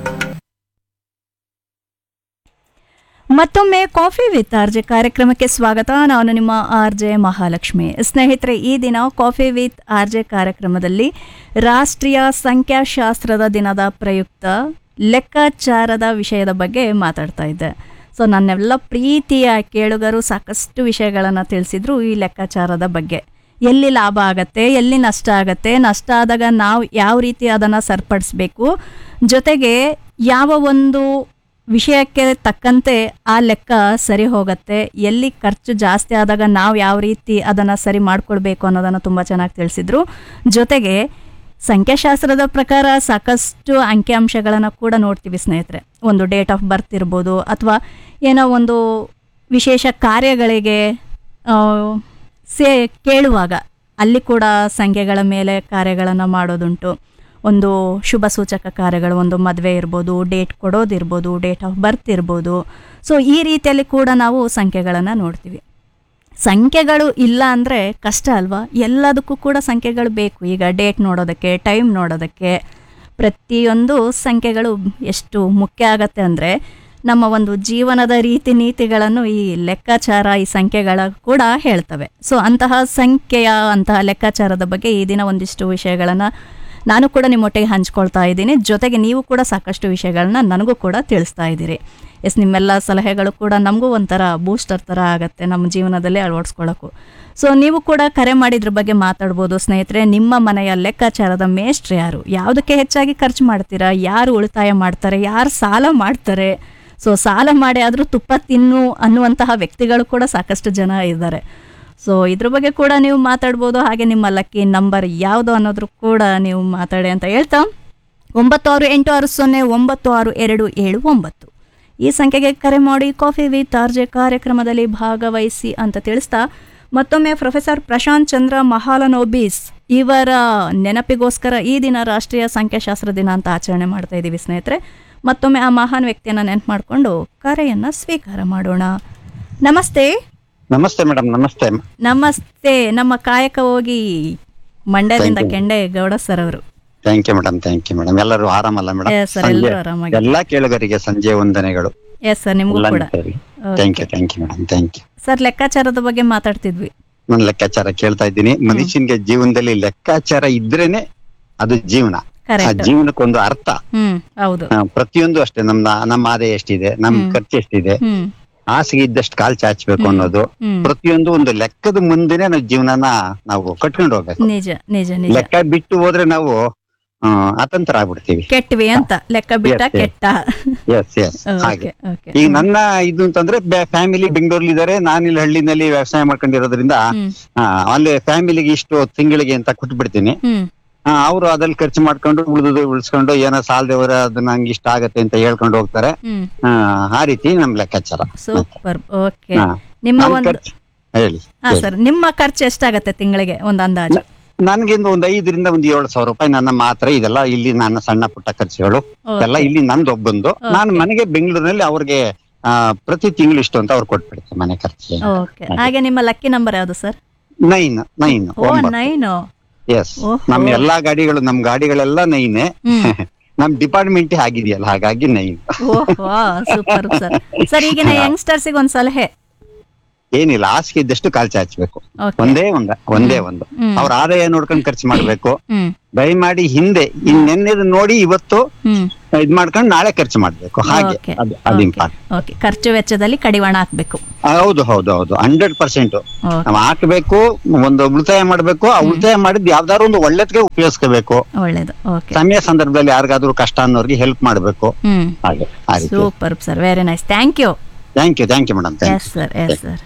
ಮತ್ತೊಮ್ಮೆ ಕಾಫಿ ವಿತ್ ಆರ್ ಜೆ ಕಾರ್ಯಕ್ರಮಕ್ಕೆ ಸ್ವಾಗತ ನಾನು ನಿಮ್ಮ ಆರ್ ಜೆ ಮಹಾಲಕ್ಷ್ಮಿ ಸ್ನೇಹಿತರೆ ಈ ದಿನ ಕಾಫಿ ವಿತ್ ಆರ್ ಜೆ ಕಾರ್ಯಕ್ರಮದಲ್ಲಿ ರಾಷ್ಟ್ರೀಯ ಸಂಖ್ಯಾಶಾಸ್ತ್ರದ ದಿನದ ಪ್ರಯುಕ್ತ ಲೆಕ್ಕಾಚಾರದ ವಿಷಯದ ಬಗ್ಗೆ ಮಾತಾಡ್ತಾ ಇದ್ದೆ ಸೊ ನನ್ನೆಲ್ಲ ಪ್ರೀತಿಯ ಕೇಳುಗರು ಸಾಕಷ್ಟು ವಿಷಯಗಳನ್ನು ತಿಳಿಸಿದ್ರು ಈ ಲೆಕ್ಕಾಚಾರದ ಬಗ್ಗೆ ಎಲ್ಲಿ ಲಾಭ ಆಗತ್ತೆ ಎಲ್ಲಿ ನಷ್ಟ ಆಗತ್ತೆ ನಷ್ಟ ಆದಾಗ ನಾವು ಯಾವ ರೀತಿ ಅದನ್ನು ಸರಿಪಡಿಸ್ಬೇಕು ಜೊತೆಗೆ ಯಾವ ಒಂದು ವಿಷಯಕ್ಕೆ ತಕ್ಕಂತೆ ಆ ಲೆಕ್ಕ ಸರಿ ಹೋಗುತ್ತೆ ಎಲ್ಲಿ ಖರ್ಚು ಜಾಸ್ತಿ ಆದಾಗ ನಾವು ಯಾವ ರೀತಿ ಅದನ್ನು ಸರಿ ಮಾಡ್ಕೊಳ್ಬೇಕು ಅನ್ನೋದನ್ನು ತುಂಬ ಚೆನ್ನಾಗಿ ತಿಳಿಸಿದ್ರು ಜೊತೆಗೆ ಸಂಖ್ಯಾಶಾಸ್ತ್ರದ ಪ್ರಕಾರ ಸಾಕಷ್ಟು ಅಂಕಿಅಂಶಗಳನ್ನು ಕೂಡ ನೋಡ್ತೀವಿ ಸ್ನೇಹಿತರೆ ಒಂದು ಡೇಟ್ ಆಫ್ ಬರ್ತ್ ಇರ್ಬೋದು ಅಥವಾ ಏನೋ ಒಂದು ವಿಶೇಷ ಕಾರ್ಯಗಳಿಗೆ ಆ, ಸೇ ಕೇಳುವಾಗ ಅಲ್ಲಿ ಕೂಡ ಸಂಖ್ಯೆಗಳ ಮೇಲೆ ಕಾರ್ಯಗಳನ್ನು ಮಾಡೋದುಂಟು ಒಂದು ಶುಭ ಸೂಚಕ ಕಾರ್ಯಗಳು ಒಂದು ಮದುವೆ ಇರ್ಬೋದು ಡೇಟ್ ಕೊಡೋದಿರ್ಬೋದು ಡೇಟ್ ಆಫ್ ಬರ್ತ್ ಇರ್ಬೋದು ಸೊ ಈ ರೀತಿಯಲ್ಲಿ ಕೂಡ ನಾವು ಸಂಖ್ಯೆಗಳನ್ನು ನೋಡ್ತೀವಿ ಸಂಖ್ಯೆಗಳು ಇಲ್ಲ ಅಂದರೆ ಕಷ್ಟ ಅಲ್ವಾ ಎಲ್ಲದಕ್ಕೂ ಕೂಡ ಸಂಖ್ಯೆಗಳು ಬೇಕು ಈಗ ಡೇಟ್ ನೋಡೋದಕ್ಕೆ ಟೈಮ್ ನೋಡೋದಕ್ಕೆ ಪ್ರತಿಯೊಂದು ಸಂಖ್ಯೆಗಳು ಎಷ್ಟು ಮುಖ್ಯ ಆಗತ್ತೆ ಅಂದರೆ ನಮ್ಮ ಒಂದು ಜೀವನದ ರೀತಿ ನೀತಿಗಳನ್ನು ಈ ಲೆಕ್ಕಾಚಾರ ಈ ಸಂಖ್ಯೆಗಳ ಕೂಡ ಹೇಳ್ತವೆ ಸೊ ಅಂತಹ ಸಂಖ್ಯೆಯ ಅಂತಹ ಲೆಕ್ಕಾಚಾರದ ಬಗ್ಗೆ ಈ ದಿನ ಒಂದಿಷ್ಟು ವಿಷಯಗಳನ್ನು ನಾನು ಕೂಡ ನಿಮ್ಮೊಟ್ಟಿಗೆ ಹಂಚ್ಕೊಳ್ತಾ ಇದ್ದೀನಿ ಜೊತೆಗೆ ನೀವು ಕೂಡ ಸಾಕಷ್ಟು ವಿಷಯಗಳನ್ನ ನನಗೂ ಕೂಡ ತಿಳಿಸ್ತಾ ಇದ್ದೀರಿ ಎಸ್ ನಿಮ್ಮೆಲ್ಲ ಸಲಹೆಗಳು ಕೂಡ ನಮಗೂ ಒಂಥರ ಬೂಸ್ಟರ್ ಥರ ಆಗುತ್ತೆ ನಮ್ಮ ಜೀವನದಲ್ಲಿ ಅಳವಡಿಸ್ಕೊಳ್ಳೋಕ್ಕೂ ಸೊ ನೀವು ಕೂಡ ಕರೆ ಮಾಡಿದ್ರ ಬಗ್ಗೆ ಮಾತಾಡ್ಬೋದು ಸ್ನೇಹಿತರೆ ನಿಮ್ಮ ಮನೆಯ ಲೆಕ್ಕಾಚಾರದ ಮೇಷ್ಟ್ರು ಯಾರು ಯಾವುದಕ್ಕೆ ಹೆಚ್ಚಾಗಿ ಖರ್ಚು ಮಾಡ್ತೀರಾ ಯಾರು ಉಳಿತಾಯ ಮಾಡ್ತಾರೆ ಯಾರು ಸಾಲ ಮಾಡ್ತಾರೆ ಸೊ ಸಾಲ ಮಾಡಿ ಆದರೂ ತುಪ್ಪ ತಿನ್ನು ಅನ್ನುವಂತಹ ವ್ಯಕ್ತಿಗಳು ಕೂಡ ಸಾಕಷ್ಟು ಜನ ಇದ್ದಾರೆ ಸೊ ಇದ್ರ ಬಗ್ಗೆ ಕೂಡ ನೀವು ಮಾತಾಡ್ಬೋದು ಹಾಗೆ ನಿಮ್ಮ ಲಕ್ಕಿ ನಂಬರ್ ಯಾವುದು ಅನ್ನೋದ್ರ ಕೂಡ ನೀವು ಮಾತಾಡಿ ಅಂತ ಹೇಳ್ತಾ ಒಂಬತ್ತು ಆರು ಎಂಟು ಆರು ಸೊನ್ನೆ ಒಂಬತ್ತು ಆರು ಎರಡು ಏಳು ಒಂಬತ್ತು ಈ ಸಂಖ್ಯೆಗೆ ಕರೆ ಮಾಡಿ ಕಾಫಿ ವಿತ್ ಆರ್ಜೆ ಕಾರ್ಯಕ್ರಮದಲ್ಲಿ ಭಾಗವಹಿಸಿ ಅಂತ ತಿಳಿಸ್ತಾ ಮತ್ತೊಮ್ಮೆ ಪ್ರೊಫೆಸರ್ ಪ್ರಶಾಂತ್ ಚಂದ್ರ ಮಹಾಲನೋಬಿಸ್ ಇವರ ನೆನಪಿಗೋಸ್ಕರ ಈ ದಿನ ರಾಷ್ಟ್ರೀಯ ಸಂಖ್ಯಾಶಾಸ್ತ್ರ ದಿನ ಅಂತ ಆಚರಣೆ ಮಾಡ್ತಾ ಇದ್ದೀವಿ ಸ್ನೇಹಿತರೆ ಮತ್ತೊಮ್ಮೆ ಆ ಮಹಾನ್ ವ್ಯಕ್ತಿಯನ್ನು ನೆನಪು ಮಾಡಿಕೊಂಡು ಕರೆಯನ್ನು ಸ್ವೀಕಾರ ಮಾಡೋಣ ನಮಸ್ತೆ ನಮಸ್ತೆ ಮೇಡಮ್ ನಮಸ್ತೆ ನಮಸ್ತೆ ನಮ್ಮ ಕಾಯಕ ಹೋಗಿ ಮಂಡ್ಯದಿಂದ Thank you. Kende Gowda sir ಅವರು thank you madam thank you madam ಎಲ್ಲರೂ ಆರಾಮಲ್ಲ ಮೇಡಮ್ Yes, sir, ಎಲ್ಲರೂ ಆರಾಮಾಗಿ. ಎಲ್ಲಾ ಕೇಳುಗರಿಗೆ ಸಂಜೆ ವಂದನೆಗಳು ಎಸ್ ಸರ್ ನಿಮಗೂ ಕೂಡ thank you thank you madam thank you sir ಲೆಕ್ಕಾಚಾರದ ಬಗ್ಗೆ ಮಾತಾಡ್ತಿದ್ವಿ ನಾನು ಲೆಕ್ಕಾಚಾರ ಕೇಳ್ತಾ ಇದ್ದೀನಿ ಮನುಷ್ಯನ್ಗೆ ಜೀವನದಲ್ಲಿ ಲೆಕ್ಕಾಚಾರ ಇದ್ರೇನೆ ಅದು ಜೀವನ ಆ Correct. ಜೀವನಕ್ಕೊಂದು ಅರ್ಥ ಹ್ಮ್ ಹೌದು ಆ, ಪ್ರತಿಯೊಂದು ಅಷ್ಟೇ ನಮ್ಮ ನಮ್ಮ ಆದಾಯ ಎಷ್ಟಿದೆ ನಮ್ ಹ್ಮ್. ಖರ್ಚು ಎಷ್ಟಿದೆ ಹ್ಮ್ ಹಾಸಿಗೆ ಇದ್ದಷ್ಟು ಕಾಲ್ ಚಾಚಬೇಕು ಅನ್ನೋದು ಹ್ಮ್. ಪ್ರತಿಯೊಂದು ಒಂದು ಲೆಕ್ಕದ ಮುಂದೆನೆ ನಾವು ಜೀವನನ ನಾವು ಕಟ್ಕೊಂಡು ಹೋಗ್ಬೇಕು ನಿಜ ನಿಜ ನಿಜ ಲೆಕ್ಕ ಬಿಟ್ಟು ಹೋದ್ರೆ ನಾವು ಆ, ಅತಂತ್ರ ಆಗ್ಬಿಡ್ತೀವಿ ಕೆಟ್ವಿ ಅಂತ ಲೆಕ್ಕ ಬಿಟ್ಟ Yes, yes. ಕೆಟ್ಟ ಎಸ್ ಎಸ್ ಹಾಗೆ ಓಕೆ ಓಕೆ ಈಗ ನನ್ನ ಇದು ಅಂತಂದ್ರೆ ಫ್ಯಾಮಿಲಿ ಬೆಂಗಳೂರಲ್ಲಿ ಇದಾರೆ ನಾನು ಇಲ್ಲಿ ಹಳ್ಳಿನಲ್ಲಿ ವ್ಯವಸಾಯ ಮಾಡ್ಕೊಂಡಿರೋದ್ರಿಂದ ಆ, ಅಲ್ಲಿ ಫ್ಯಾಮಿಲಿಗೆ ಇಷ್ಟು ತಿಂಗಳಿಗೆ ಅಂತ ಕೊಟ್ಬಿಡ್ತೀನಿ ಹ್ಮ್ ಅವರು ಅದ್ರಲ್ಲಿ ಖರ್ಚು ಮಾಡ್ಕೊಂಡು ಉಳಿದು ಉಳಿಸ್ಕೊಂಡು ಏನೋ ಸಾಲದವರ ಅದನ್ನ ನಂಗೆ ಇಷ್ಟ ಆಗತ್ತೆ ಅಂತ ಹೇಳ್ಕೊಂಡು ಹೋಗ್ತಾರೆ ಹ್ಮ್ ಆ, ಆ ರೀತಿ ನಮ್ ಲೆಕ್ಕಾಚಾರ ಸೂಪರ್ ಓಕೆ ಹಾ. ನಿಮ್ಮ ನಮ್ ಒಂದು ಖರ್ಚು- ಹೇಳಿ ಹಾ ಸರ್ ನಿಮ್ಮ ಖರ್ಚು ಎಷ್ಟಾಗತ್ತೆ ತಿಂಗಳಿಗೆ ಒಂದು ಅಂದಾಜು ನನ್ಗೆ ಒಂದು ಒಂದ್ ಐದರಿಂದ ಒಂದ್ ಏಳು ಸಾವಿರ ರೂಪಾಯಿ ನನ್ನ ಮಾತ್ರ ಇದೆಲ್ಲ ಇಲ್ಲಿ ನನ್ನ ಸಣ್ಣ ಪುಟ್ಟ ಖರ್ಚುಗಳು Okay. ಎಲ್ಲ ಇಲ್ಲಿ ನಂದು ಒಬ್ಬಂದು ನಾನು ಮನೆಗೆ ಬೆಂಗಳೂರಿನಲ್ಲಿ ಅವ್ರಿಗೆ ಆ, ಪ್ರತಿ ತಿಂಗಳು ಇಷ್ಟು ಅಂತ ಅವ್ರು ಕೊಟ್ಬಿಡ್ತಾರೆ ಮನೆ ಖರ್ಚು ಓಕೆ ಹಾಗೆ ನಿಮ್ಮ ಲಕ್ಕಿ ನಂಬರ್ ಯಾವುದು ಸರ್ ನೈನ್ ನೈನ್ ಓ ನೈನು ಎಸ್ ನಮ್ಮ ಎಲ್ಲಾ ಗಾಡಿಗಳು ನಮ್ ಗಾಡಿಗಳೆಲ್ಲ ನೈನೆ ನಮ್ ಡಿಪಾರ್ಟ್ಮೆಂಟ್ ಆಗಿದೆಯಲ್ಲ ಹಾಗಾಗಿ nine oh super sir sir ಈಗಿನ ಯಂಗ್ಸ್ಟರ್ಸಿಗೆ ಒಂದು ಸಲಹೆ ಏನಿಲ್ಲ ಹಾಸಿಗೆ ಇದ್ದಷ್ಟು ಕಾಲ್ ಚಾಚಬೇಕು Okay. ಒಂದೇ ಒಂದ ಒಂದೇ ಒಂದು ಹ್ಮ್. ಅವ್ರ ಆದಾಯ ನೋಡ್ಕೊಂಡು ಖರ್ಚು ಮಾಡ್ಬೇಕು ಹ್ಮ್ ದಯಮಾಡಿ ಹಿಂದೆ ಇನ್ ನೆನ್ನೆದು ನೋಡಿ ಇವತ್ತು ಹ್ಮ್ ಇದ್ ಮಾಡ್ಕೊಂಡು ನಾಳೆ ಖರ್ಚು ಮಾಡ್ಬೇಕು ಹಾಗೆ Okay. ಅದು ಅದು ಇಂಪಾರ್ಟೆಂಟ್ ಓಕೆ ಖರ್ಚು ವೆಚ್ಚದಲ್ಲಿ ಕಡಿವಾಣ ಹಾಕ್ಬೇಕು ಹೌದು ಹೌದು ಹೌದು ಹಂಡ್ರೆಡ್ ಪರ್ಸೆಂಟ್ ನಾವು ಹಾಕ್ಬೇಕು ಒಂದು ಉಳಿತಾಯ ಮಾಡ್ಬೇಕು ಆ ಉಳಿತಾಯ ಮಾಡಿದ್ ಯಾವ್ದಾದ್ರು ಒಂದು ಒಳ್ಳೆದ್ಗೆ ಉಪಯೋಗಿಸ್ಕೋಬೇಕು ಒಳ್ಳೇದು ಓಕೆ ಸಮಯ ಸಂದರ್ಭದಲ್ಲಿ ಯಾರಿಗಾದ್ರೂ ಕಷ್ಟ ಅನ್ನೋರಿಗೆ ಹೆಲ್ಪ್ ಮಾಡ್ಬೇಕು ಹ್ಮ್ ಹಾಗೆ ಆ ರೀತಿ super sir very nice thank you thank you thank you madam thank yes sir yes sir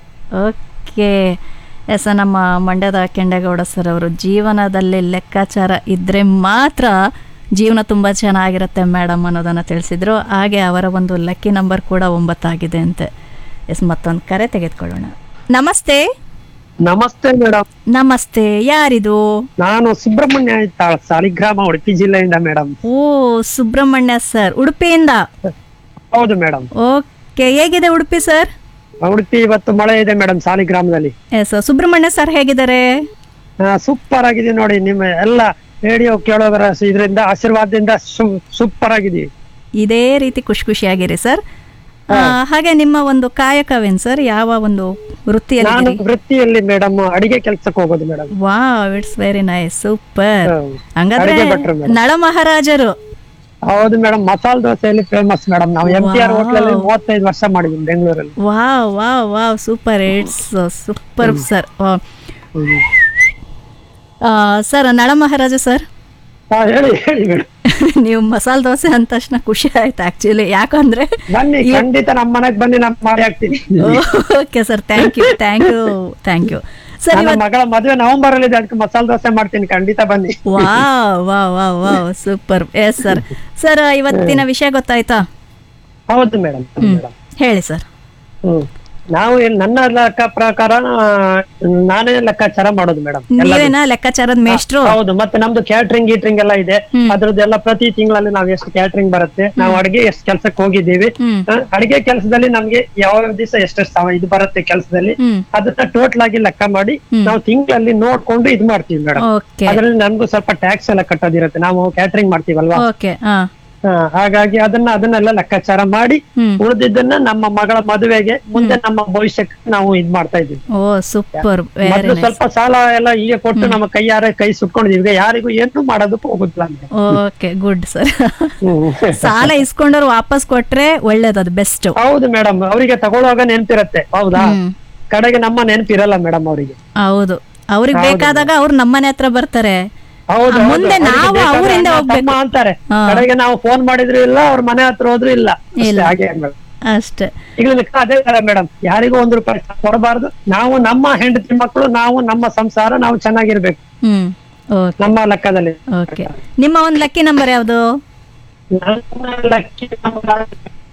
okay yes ನಮ್ಮ ಮಂಡ್ಯದ ಕೆಂಡೇಗೌಡ ಸರ್ ಅವರು ಜೀವನದಲ್ಲಿ ಲೆಕ್ಕಾಚಾರ ಇದ್ದರೆ ಮಾತ್ರ ಜೀವನ ತುಂಬ ಚೆನ್ನಾಗಿರುತ್ತೆ ಮೇಡಮ್ ಅನ್ನೋದನ್ನು ತಿಳಿಸಿದ್ರು ಹಾಗೆ ಅವರ ಒಂದು ಲಕ್ಕಿ ನಂಬರ್ ಕೂಡ ಒಂಬತ್ತಾಗಿದೆ ಅಂತೆ ಎಸ್ ಮತ್ತೊಂದು ಕರೆ ತೆಗೆದುಕೊಳ್ಳೋಣ ನಮಸ್ತೆ ನಮಸ್ತೆ ಮೇಡಮ್ ನಮಸ್ತೆ ಯಾರಿದು ನಾನು ಸುಬ್ರಹ್ಮಣ್ಯ ಇತ್ತಾಳ್ ಸಾಲಿಗ್ರಾಮ ಉಡುಪಿ ಜಿಲ್ಲೆಯಿಂದ ಮೇಡಮ್ ಓ ಸುಬ್ರಹ್ಮಣ್ಯ ಸರ್ ಉಡುಪಿಯಿಂದ ಹೌದು ಮೇಡಮ್ ಓಕೆ ಹೇಗಿದೆ ಉಡುಪಿ ಸರ್ ಉಡುಪಿ ಇವತ್ತು ಮಳೆ ಇದೆ ಮೇಡಮ್ ಸಾಲಿಗ್ರಾಮದಲ್ಲಿ ಎಸ್ ಸುಬ್ರಹ್ಮಣ್ಯ ಸರ್ ಹೇಗಿದ್ದಾರೆ ಸೂಪರ್ ಆಗಿದೆ ನೋಡಿ ನಿಮ್ಮ ಎಲ್ಲ ರೇಡಿಯೋ ಕೇಳೋದರ ಇದರಿಂದ ಆಶೀರ್ವಾದದಿಂದ ಸೂಪರ್ ಆಗಿದೆ ಇದೇ ರೀತಿ ಖುಷಿ ಖುಷಿಯಾಗಿರಿ ಸರ್ ಆ, ಹಾಗೆ ನಿಮ್ಮ ಒಂದು ಕಾಯಕವೇನ್ ಸರ್ ಯಾವ ಒಂದು ನಾನು ವೃತ್ತಿಯಲ್ಲಿ ವೃತ್ತಿಯಲ್ಲಿ ಮೇಡಮ್ ಅಡಿಗೆ ಕೆಲ್ಸಕ್ಕೆ ಹೋಗೋದು madam wow it's very nice super ಹೌದು. ಹಂಗಾದ್ರೆ ಅಡಿಗೆ ಭಟ್ರು madam. ನಳ ಮಹಾರಾಜರು ಹೌದು ಮೇಡಮ್ ಮಸಾಲ ದೋಸೆಯಲ್ಲಿ ಫೇಮಸ್ ಮೇಡಮ್ ನಾವು ಎಂ ಪಿ ಆರ್ ಹೋಟ್ಲಲ್ಲಿ ಮೂವತ್ತೈದು ವರ್ಷ ಮಾಡಿದ್ವಿ ಬೆಂಗಳೂರಲ್ಲಿ wow wow wow super it's super sir sir Nala Maharaja sir ಹೇಳಿ ಹೇಳಿ ಮೇಡಮ್ ನೀವು ಮಸಾಲ ದೋಸೆ ಅಂದ ತಕ್ಷಣ ಖುಷಿ ಆಯ್ತು ಆಕ್ಚುಲಿ ಯಾಕಂದ್ರೆ ಬನ್ನಿ ಖಂಡಿತ ನಮ್ಮ ಮನೆಗ್ ಬನ್ನಿ ನಾನು ಮಾಡಿ ಹಾಕ್ತೀನಿ okay sir thank you thank you thank you sir ನನ್ನ ಮಗಳ ಮದುವೆ ನವೆಂಬರ್ ಅಲ್ಲಿ ಇದೆ ಅದಕ್ಕೆ ಮಸಾಲ ದೋಸೆ ಮಾಡ್ತೀನಿ ಖಂಡಿತ ಬನ್ನಿ wow wow wow wow super yes sir sir ಇವತ್ತಿನ ವಿಷಯ ಗೊತ್ತಾಯ್ತಾ ಹೌದು ಮೇಡಮ್ ಹೇಳಿ ಸರ್ ಹ್ಮ್ ನಾವು ಏನ್- ನನ್ನ ಲೆಕ್ಕ ಪ್ರಕಾರ ಆ, ನಾನೇ ಲೆಕ್ಕಾಚಾರ ಮಾಡೋದು ಮೇಡಮ್ ನೀವೇನಾ ಲೆಕ್ಕಾಚಾರದ ಮೇಷ್ಟ್ರು ಹೌದು ಮತ್ತೆ ನಮ್ದು ಕ್ಯಾಟ್ರಿಂಗ್ ಗೀಟ್ರಿಂಗ್ ಎಲ್ಲ ಇದೆ ಅದ್ರದ್ದೆಲ್ಲ ಪ್ರತಿ ತಿಂಗಳಲ್ಲಿ ನಾವ್ ಎಷ್ಟು ಕ್ಯಾಟ್ರಿಂಗ್ ಬರುತ್ತೆ ನಾವು ಅಡಿಗೆ ಎಷ್ಟು ಕೆಲ್ಸಕ್ಕೆ ಹೋಗಿದ್ದೀವಿ ಆ, ಅಡಿಗೆ ಕೆಲಸದಲ್ಲಿ ನಮ್ಗೆ ಯಾವ ದಿವಸ ಎಷ್ಟೆಷ್ಟು ಸಮ ಇದು ಬರುತ್ತೆ ಕೆಲಸದಲ್ಲಿ ಅದನ್ನ ಟೋಟಲ್ ಆಗಿ ಲೆಕ್ಕ ಮಾಡಿ ನಾವು ತಿಂಗಳಲ್ಲಿ ನೋಡ್ಕೊಂಡು ಇದು ಮಾಡ್ತೀವಿ ಮೇಡಮ್ ಓಕೆ ಅದ್ರಲ್ಲಿ ನಮ್ಗೂ ಸ್ವಲ್ಪ ಟ್ಯಾಕ್ಸ್ ಎಲ್ಲ ಕಟ್ಟೋದಿರುತ್ತೆ ನಾವು ಕ್ಯಾಟ್ರಿಂಗ್ ಮಾಡ್ತೀವಲ್ವಾ ಓಕೆ ಹಾ ಹಾ, ಹಾಗಾಗಿ ಅದನ್ನ ಅದನ್ನೆಲ್ಲ ಲೆಕ್ಕಾಚಾರ ಮಾಡಿ ಉಳಿದಿದ್ದನ್ನ ನಮ್ಮ ಮಗಳ ಮದುವೆಗೆ ಮುಂದೆ ನಮ್ಮ ಭವಿಷ್ಯಕ್ಕೆ ನಾವು ಇದ್ ಮಾಡ್ತಾ ಇದೀವಿ ಓ ಸೂಪರ್ ವೆರಿ ಮೊದ್ಲು ನೈಸ್ ಸ್ವಲ್ಪ ಸಾಲ ಎಲ್ಲ ಈಗ ಕೊಟ್ಟು ನಮ್ಮ ಕೈಯಾರೆ ಕೈ ಸುಟ್ಕೊಂಡಿದೀವಿ ಈಗ ಯಾರಿಗೂ ಏನು ಮಾಡೋದಕ್ಕೂ ಹೋಗುದಿಲ್ಲ ಅಂತ ಓಕೆ ಗುಡ್ ಸರ್ ಸಾಲ ಇಸ್ಕೊಂಡವ್ರು ವಾಪಸ್ ಕೊಟ್ರೆ ಒಳ್ಳೇದು ಅದು ಬೆಸ್ಟ್ ಹೌದು ಮೇಡಮ್ ಅವರಿಗೆ ತಗೊಳ್ಳುವಾಗ ನೆನ್ಪಿರತ್ತೆ ಹೌದಾ ಕಡೆಗೆ ನಮ್ಮ ನೆನಪಿರಲ್ಲ ಮೇಡಮ್ ಅವರಿಗೆ ಹೌದು ಅವ್ರಿಗೆ ಹೌದು. ಬೇಕಾದಾಗ ಅವ್ರು ನಮ್ಮನೆ ಹತ್ರ ಬರ್ತಾರೆ ಹೌದು ಆ, ಹೌದು. ಮುಂದೆ ಅವ್ರಿಗೆ ನಾವು ಬೇಕಾದ್ರೆ ಅವರಿಂದ ಅಣ್ಣ, ಹೋಗ್ಬೇಕು ತಮ್ಮ ಅಂತಾರೆ ಹಾ. ಕಡೆಗೆ ನಾವು ಫೋನ್ ಮಾಡಿದ್ರು ಇಲ್ಲ ಅವ್ರ ಮನೆ ಹತ್ರ ಹೋದ್ರು ಇಲ್ಲ ಅಷ್ಟೇ, ಇಲ್ಲ. ಹಾಗೆ ಮೇಡಮ್ ಅಷ್ಟೇ ಈಗ ಲೆಕ್ಕ ಅದೇ ತರ ಮೇಡಮ್ ಯಾರಿಗೂ ಒಂದು ರೂಪಾಯಿ ಕೊಡಬಾರ್ದು ನಾವು ನಮ್ಮ ಹೆಂಡತಿ ಮಕ್ಕಳು ನಾವು ನಮ್ಮ ಸಂಸಾರ ನಾವು ಚೆನ್ನಾಗಿರ್ಬೇಕು ಹ್ಮ್ ಓಕೆ ನಮ್ಮ ಲೆಕ್ಕದಲ್ಲಿ ಓಕೆ ನಿಮ್ಮ ಒಂದು ಲಕ್ಕಿ ನಂಬರ್ ಯಾವುದು ನನ್ನ ಲಕ್ಕಿ number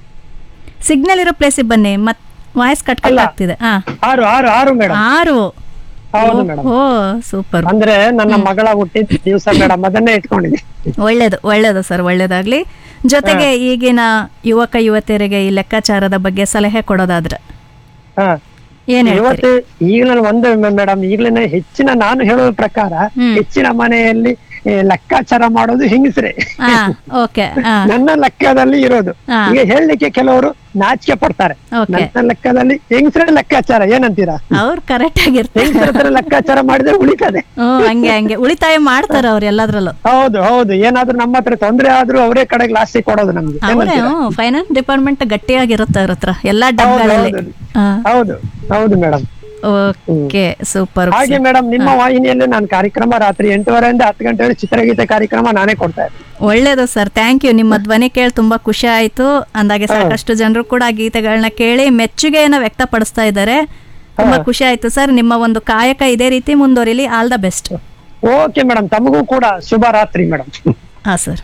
ಸಿಗ್ನಲ್ ಇರೋ ಪ್ಲೇಸಿಗೆ ಬನ್ನಿ ಮತ್ ವಾಯ್ಸ್ ಕಟ್ ಕಟ್ ಆಗ್ತಿದೆ ಹಾ ಆರು ಆರು ಆರು ಮೇಡಮ್ ಆರು ಹೌದು ಮೇಡಮ್ ಓ ಸೂಪರ್ ಅಂದ್ರೆ ನನ್ನ ಮಗಳ ಹುಟ್ಟಿದ ದಿವಸ ಮೇಡಮ್ ಅದನ್ನೇ ಇಟ್ಕೊಂಡಿದ್ದೆ ಒಳ್ಳೇದು ಒಳ್ಳೇದು ಸರ್ ಒಳ್ಳೇದಾಗ್ಲಿ ಜೊತೆಗೆ ಈಗಿನ ಯುವಕ ಯುವತಿಯರಿಗೆ ಈ ಲೆಕ್ಕಾಚಾರದ ಬಗ್ಗೆ ಸಲಹೆ ಕೊಡೋದಾದ್ರೆ ಹಾ ಏನ್ ಹೇಳ್ತೀರಿ ಇವತ್ತು ಈಗಲೇ ಒಂದು ಮೇಡಮ್ ಈಗಲೇ ಹೆಚ್ಚಿನ ನಾನು ಹೇಳುವ ಪ್ರಕಾರ ಹೆಚ್ಚಿನ ಮನೆಯಲ್ಲಿ ಈ ಲೆಕ್ಕಾಚಾರ ಮಾಡೋದು ಹೆಂಗಸ್ರೆ ಹಾ ಓಕೆ ಹಾ ನನ್ನ ಲೆಕ್ಕದಲ್ಲಿ ಇರೋದು ಹಾ. ಈಗ ಹೇಳಲಿಕ್ಕೆ ಕೆಲವರು ನಾಚಿಕೆ ಪಡ್ತಾರೆ Okay. ನನ್ನ ಲೆಕ್ಕದಲ್ಲಿ ಹೆಂಗಸ್ರ ಲೆಕ್ಕಾಚಾರ ಏನಂತೀರಾ ಅವ್ರು ಕರೆಕ್ಟ್ ಆಗಿರ್ತಾರೆ ಹೆಂಗಸ್ರ ಹತ್ರ ಲೆಕ್ಕಾಚಾರ ಮಾಡಿದ್ರೆ ಉಳಿತದೆ ಹ್ಮ್ ಹಂಗೆ ಹಂಗೆ ಉಳಿತಾಯ ಮಾಡ್ತಾರ ಅವ್ರು ಎಲ್ಲದ್ರಲ್ಲೂ ಹೌದು ಹೌದು ಏನಾದ್ರೂ ನಮ್ಮ ಹತ್ರ ತೊಂದ್ರೆ ಆದ್ರೂ ಅವರೇ ಕಡೆಗೆ ಲಾಸ್ಟಿಗೆ ಕೊಡೋದು ನಮ್ಗೆ ಅವರೇ ಏನಂತೀರಾ? ಫೈನಾನ್ಸ್ ಡಿಪಾರ್ಟ್ಮೆಂಟ್ ಗಟ್ಟಿಯಾಗಿರುತ್ತೆ ಅವ್ರ ಹತ್ರ ಎಲ್ಲಾ ಡಬ್ಬಗಳಲ್ಲಿ ಹೌದು, ಹೌದು ಹೌದು ಮೇಡಮ್ ಓಕೆ ಸೂಪರ್ ಹಾಗೆ ಮೇಡಮ್ ನಿಮ್ಮ ವಾಹಿನಿಯಲ್ಲಿ ನಾನು ಕಾರ್ಯಕ್ರಮ ರಾತ್ರಿ ಎಂಟುವರೆಯಿಂದ ಹತ್ತು ಗಂಟೆವರೆಗೆ ಚಿತ್ರಗೀತೆ ಕಾರ್ಯಕ್ರಮ ನಾನೇ ಕೊಡ್ತಾ ಇದ್ದೀನಿ ಒಳ್ಳೇದು ಸರ್ ಥ್ಯಾಂಕ್ ಯು ನಿಮ್ಮ ಧ್ವನಿ ಕೇಳಿ ತುಂಬಾ ಖುಷಿ ಆಯ್ತು ಅಂದಾಗೆ ಸಾಕಷ್ಟು ಜನರು ಕೂಡ ಆ ಗೀತೆಗಳನ್ನ ಕೇಳಿ ಮೆಚ್ಚುಗೆಯನ್ನ ವ್ಯಕ್ತಪಡಿಸ್ತಾ ಇದ್ದಾರೆ ತುಂಬಾ ಖುಷಿ ಆಯ್ತು ಸರ್ ನಿಮ್ಮ ಒಂದು ಕಾಯಕ ಇದೇ ರೀತಿ ಮುಂದುವರಿಲಿ all the best okay madam ತಮಗೂ ಕೂಡ ಶುಭ ರಾತ್ರಿ ಮೇಡಮ್ ಹಾ ಸರ್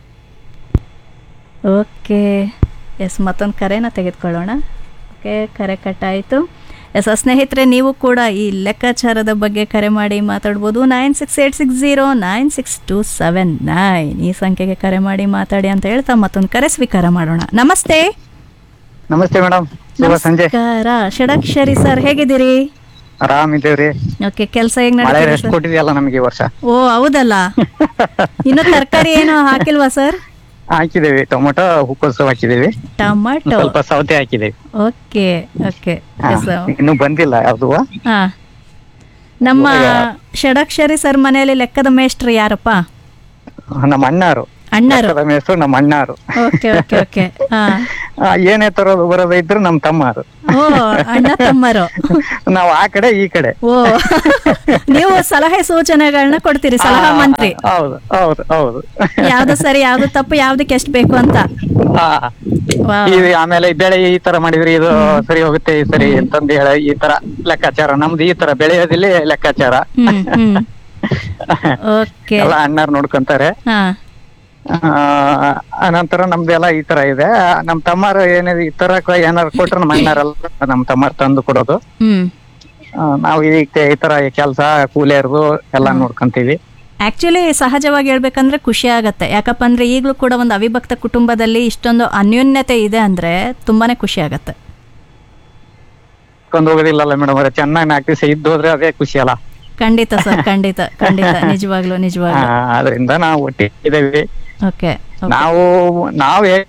ಓಕೆ ಎಸ್ ಮತ್ತೊಂದು ಕರೆನ ತೆಗೆದುಕೊಳ್ಳೋಣ ಓಕೆ ಕರೆ ಕಟ್ಟಾಯಿತು ಎಸ್ ಸ್ನೇಹಿತರೆ ನೀವು ಕೂಡ ಈ ಲೆಕ್ಕಾಚಾರದ ಬಗ್ಗೆ ಕರೆ ಮಾಡಿ ಮಾತಾಡ್ಬೋದು nine six eight six zero nine six two seven nine ಈ ಸಂಖ್ಯೆಗೆ ಕರೆ ಮಾಡಿ ಮಾತಾಡಿ ಅಂತ ಹೇಳ್ತಾ ಮತ್ತೊಂದು ಕರೆ ಸ್ವೀಕಾರ ಮಾಡೋಣ ನಮಸ್ತೆ ನಮಸ್ತೆ ಮೇಡಮ್ ಶುಭ ಸಂಜೆ ನಮಸ್ಕಾರ ಷಡಕ್ಷರಿ ಸರ್ ಹೇಗಿದ್ದೀರಿ ಆರಾಮಿದ್ದೇವ್ರಿ ಓಕೆ ಕೆಲಸ ಹೇಗೆ ಮಳೆ ನಡೀತಿದೆ ರೆಸ್ಟ್ ಸರ್ ಕೊಟ್ಟಿದೆಯಲ್ಲ ನಮಗೆ ಈ ವರ್ಷ ಓ ಹೌದಲ್ಲ ಇನ್ನು ತರಕಾರಿ ಏನು ಹಾಕಿಲ್ವಾ ಸರ್ ಹಾಕಿದೇವಿ ಟೊಮೊಟೊ ಹೂಕೋಸು ಹಾಕಿದೇವಿ ಒಂದ್ ಟೊಮಾಟೊ ಸ್ವಲ್ಪ ಸೌತೆ ಹಾಕಿದೇವಿ ಓಕೆ ಓಕೆ ಹಾ, ಎಸ್ ಇನ್ನು ಬಂದಿಲ್ಲ ಯಾವ್ದು ಹಾ ನಮ್ಮ ಷಡಕ್ಷರಿ ಸರ್ ಮನೆಯಲ್ಲಿ ಲೆಕ್ಕದ ಮೇಷ್ಟ್ರು ಯಾರಪ್ಪ ನಮ್ಮ ಅಣ್ಣಾರು ಅಣ್ಣಾರು ಲೆಕ್ಕದ ಮೇಷ್ಟ್ರು ನಮ್ಮ ಅಣ್ಣಾರು ಓಕೆ ಓಕೆ ಓಕೆ ಹಾ ಆ, ಏನೇ ತರೋದು ಬರೋದು ಇದ್ರು ನಮ್ಮ ತಮ್ಮರು ಓ ಅಣ್ಣ ತಮ್ಮರು ನಾವು ಆ ಕಡೆ ಈ ಕಡೆ ಓ ನೀವು ಸಲಹೆ ಸೂಚನೆಗಳನ್ನ ಕೊಡ್ತೀರಿ ಸಲಹಾ ಮಂತ್ರಿ ಹೌದು ಹೌದು ಹೌದು ಯಾವ್ದು ಸರಿ ಯಾವ್ದು ತಪ್ಪು ಯಾವ್ದಕ್ಕೆ ಎಷ್ಟು ಬೇಕು ಅಂತ ಹಾ. Wow. ಈ ಆಮೇಲೆ ಈ ಬೆಳೆ ಈ ತರ ಮಾಡಿದ್ರಿ ಇದು ಸರಿ ಹೋಗುತ್ತೆ ಈ ಸರಿ ಅಂತಂದು ಹೇಳ ಈ ತರ ಲೆಕ್ಕಾಚಾರ ನಮ್ದು ಈ ತರ ಬೆಳೆಯೋದಿಲ್ಲ ಲೆಕ್ಕಾಚಾರ ಹ್ಮ್ ಹ್ಮ್ ಓಕೆ ಎಲ್ಲ ಅಣ್ಣಾರ್ ನೋಡ್ಕೊಂತಾರೆ ಹಾ ಆ ನಂತರ ನಮ್ದೆಲ್ಲ ಈ ತರ ಇದೆ ನಮ್ ತಮ್ಮರು ಏನಿದೆ ಈ ತರ ಕ- ಏನಾರು ಕೊಟ್ರೆ ನಮ್ಮ ಅಣ್ಣಾರೆಲ್ಲ ನಮ್ ತಮ್ಮರ್ ತಂದು ಕೊಡೋದು ಹ್ಮ್ ಆ, ನಾವು ಈ ಈ ತರ ಕೆಲಸ ಕೂಲಿಯರ್ದು ಎಲ್ಲ ನೋಡ್ಕೊಂತೀವಿ ಆಕ್ಚುಲಿ ಸಹಜವಾಗಿ ಹೇಳ್ಬೇಕಂದ್ರೆ ಖುಷಿ ಆಗತ್ತೆ ಯಾಕಪ್ಪ ಅಂದ್ರೆ ಈಗಲೂ ಕೂಡ ಒಂದು ಅವಿಭಕ್ತ ಕುಟುಂಬದಲ್ಲಿ ಇಷ್ಟೊಂದು ಅನ್ಯೋನ್ಯತೆ ಇದೆ ಅಂದ್ರೆ ತುಂಬಾನೇ ಖುಷಿ ಆಗತ್ತೆ ಕೊಂಡು ಹೋಗೋದಿಲ್ಲಲ್ಲ ಮೇಡಮ್ ಅವ್ರೆ ಚೆನ್ನಾಗಿ ನಾಲ್ಕು ದಿವಸ ಇದ್ದು ಹೋದ್ರೆ ಅದೇ ಖುಷಿ ಅಲ್ಲ ಖಂಡಿತ ಸರ್ ಖಂಡಿತ ಖಂಡಿತ ನಿಜವಾಗ್ಲು ಆ, ನಿಜವಾಗ್ಲು ಅದರಿಂದ ನಾವು ಒಟ್ಟಿದ್ದೇವೆ ಓಕೆ ನಾವು ನಾವು ಹೇ-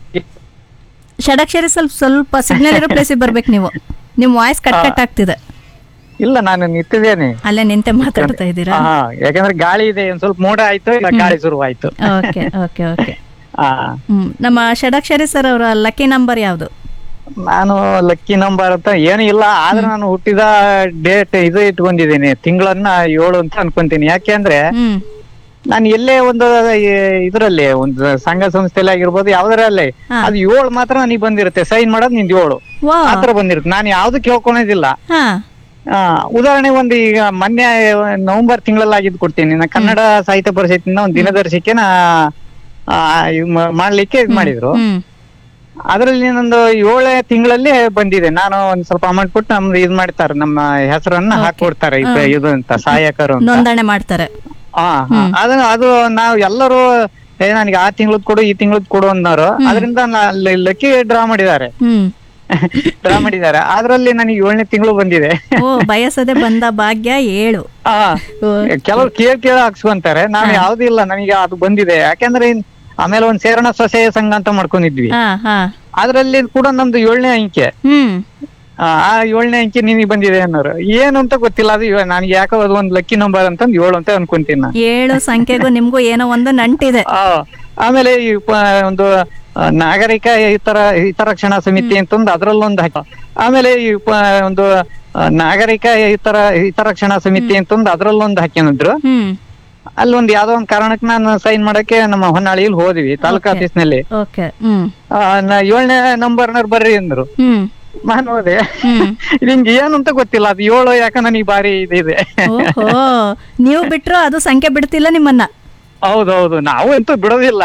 ಷಡಕ್ಷರಿ ಸ್ವಲ್ಪ ಸ್ವಲ್ಪ ಸಿಗ್ನಲ್ ಇರೋ ಪ್ಲೇಸಿಗೆ ಬರ್ಬೇಕು ನೀವು ನಿಮ್ ವಾಯ್ಸ್ ಕಟ್ ಕಟ್ ಆಗ್ತಿದೆ ಇಲ್ಲ ನಾನು ನಿಂತಿದ್ದೇನೆ ಅಲ್ಲೇ ನಿಂತೆ ಮಾತಾಡ್ತಾ ಇದ್ದೀರಾ ಹಾ ಯಾಕಂದ್ರೆ ಗಾಳಿ ಇದೆ ಒಂದ್ ಸ್ವಲ್ಪ ಮೋಡ ಆಯ್ತು ಇಲ್ಲ ಗಾಳಿ ಶುರುವಾಯ್ತು ಓಕೆ ಓಕೆ ಓಕೆ ಆ ಹ್ಮ್ ನಮ್ಮ ಷಡಕ್ಷರಿ ಸರ್ ಅವರ ಲಕ್ಕಿ ನಂಬರ್ ಯಾವುದು ನಾನು ಲಕ್ಕಿ ನಂಬರ್ ಅಂತ ಏನು ಇಲ್ಲ ಆದ್ರೆ ನಾನು ಹುಟ್ಟಿದ ಡೇಟ್ ಇದು ಇಟ್ಕೊಂಡಿದ್ದೀನಿ ತಿಂಗಳನ್ನ ಏಳು ಅಂತ ಅನ್ಕೊಂತೀನಿ ಯಾಕೆಂದ್ರೆ ಹ್ಮ್ ನಾನು ಎಲ್ಲೇ ಒಂದು ಈ- ಇದ್ರಲ್ಲಿ ಒಂದು ಸಂಘ ಸಂಸ್ಥೆಯಲ್ಲಿ ಆಗಿರ್ಬೋದು ಯಾವ್ದ್ರಲ್ಲಿ ಹಾ. ಅದು ಏಳು ಮಾತ್ರ ನನಗೆ ಬಂದಿರುತ್ತೆ ಸೈನ್ ಮಾಡೋದು ನಿಂದ ಏಳು ವಾ ಆತರ ಬಂದಿರುತ್ತೆ ನಾನು ಯಾವ್ದು ಕೇಳ್ಕೊಳೋದಿಲ್ಲ ಹಾ ಆ, ಉದಾಹರಣೆ ಒಂದು ಈಗ ಮೊನ್ನೆ ನವೆಂಬರ್ ತಿಂಗಳಲ್ಲಿ ಆಗಿದ್ ಕೊಡ್ತೀನಿ ನಾ ಕನ್ನಡ ಸಾಹಿತ್ಯ ಪರಿಷತ್ತಿನ ಒಂದು ದಿನದರ್ಶಿಕೆ ನಾ ಆ, ಇದ್ ಮಾ- ಮಾಡ್ಲಿಕ್ಕೆ ಇದ್ ಮಾಡಿದ್ರು ಹ್ಮ್ ಅದ್ರಲ್ಲಿ ನಂದು ಏಳೇ ತಿಂಗಳಲ್ಲಿ ಬಂದಿದೆ ನಾನು ಒಂದ್ ಸ್ವಲ್ಪ ಅಮೌಂಟ್ ಕೊಟ್ಟು ನಮ್ದು ಇದ್ ಮಾಡ್ತಾರೆ ನಮ್ಮ ಹೆಸರನ್ನ ಹಾಕೊಡ್ತಾರೆ ಇದು ಹಾ. ಇದು ಅಂತ ಸಹಾಯಕರು ಅಂತ ನೋಂದಣಿ ಮಾಡ್ತಾರೆ ಹಾ ಹಾ. ಅದನ್ನ ಅದು ನಾವು ಎಲ್ಲರೂ ಏ ನನಗೆ ಆ ತಿಂಗಳದ್ ಕೊಡು ಈ ತಿಂಗಳದ್ ಕೊಡು ಅನ್ನೋರು ಅದರಿಂದ ಲಕ್ಕಿ ಡ್ರಾ ಮಾಡಿದ್ದಾರೆ ಹ್ಮ್ ಡ್ರಾ ಮಾಡಿದ್ದಾರೆ ಅದ್ರಲ್ಲಿ ನನಗೆ ಏಳನೇ ತಿಂಗಳು ಬಂದಿದೆ ಓ ಬಯಸದೆ ಬಂದ ಭಾಗ್ಯ ಏಳು ಆ, ಕೆಲವ್ರು ಕೇಳ್ ಕೇಳ ಹಾಕ್ಸ್ಕೊಂತಾರೆ ನಾನು ಯಾವ್ದು ಇಲ್ಲ ನನಗೆ ಅದು ಬಂದಿದೆ ಯಾಕಂದ್ರೆ ಇನ್- ಆಮೇಲೆ ಒಂದ್ ಸೇರಣ ಸ್ವಸಹಾಯ ಸಂಘ ಅಂತ ಮಾಡ್ಕೊಂಡಿದ್ವಿ ಹಾ ಹಾ ಅದ್ರಲ್ಲಿ ಕೂಡ ನಮ್ದು ಏಳನೇ ಅಂಕೆ ಹ್ಮ್ ಆ ಆ ಏಳನೇ ಅಂಕೆ ನಿನಗೆ ಬಂದಿದೆ ಅನ್ನೋರು ಏನು ಅಂತ ಗೊತ್ತಿಲ್ಲ ಅದು ಇವ- ನನಗೆ ಯಾಕೋ ಅದು ಒಂದ್ ಲಕ್ಕಿ ನಂಬರ್ ಅಂತಂದ್ ಏಳು ಅಂತ ಅನ್ಕೊಂತೀನಿ ನಾನು ಏಳು ಸಂಖ್ಯೆಗೂ ನಿಮ್ಗೂ ಏನೋ ಒಂದು ನಂಟಿದೆ ಆ, ಆಮೇಲೆ ಈ ಪ- ಒಂದು ಆ, ನಾಗರಿಕ ಹಿತರ ಹಿತರಕ್ಷಣಾ ಸಮಿತಿ ಅಂತಂದು ಅದ್ರಲ್ಲೊಂದು ಹಾಕಿ ಆಮೇಲೆ ಈ ಪ- ಒಂದು ಆ, ನಾಗರಿಕ ಹಿತರ ಹಿತರಕ್ಷಣಾ ಸಮಿತಿ ಅಂತಂದು ಅದ್ರಲ್ಲೊಂದು ಹಾಕಿನಿದ್ರು ಹ್ಮ್ ಅಲ್ಲಿ ಒಂದ್ ಯಾವ್ದೋ ಒಂದ್ ಕಾರಣಕ್ಕೆ ನಾನು ಸೈನ್ ಮಾಡಕ್ಕೆ ನಮ್ಮ ಹೊನ್ನಾಳಿಯಲ್ಲಿ ಹೋದ್ವಿ ತಾಲೂಕು ಆಫೀಸ್ನಲ್ಲಿ ಓಕೆ ಹ್ಮ್ ಏಳನೇ ನಂಬರ್ನವ್ರು ಬರ್ರಿ ಅಂದ್ರು ಹ್ಮ್ ನಾನು ಹೋದೆ ಹ್ಮ್ ನಿಂಗೆ ಏನು ಅಂತ ಗೊತ್ತಿಲ್ಲ ಅದು ಏಳು ಯಾಕ ನನಗೆ ಬಾರಿ ಇದಿದೆ ಓಹೋ ನೀವು ಬಿಟ್ರು ಅದು ಸಂಖ್ಯೆ ಬಿಡ್ತಿಲ್ಲ ನಿಮ್ಮನ್ನ ಹೌದೌದು ನಾವು ಅಂತೂ ಬಿಡೋದಿಲ್ಲ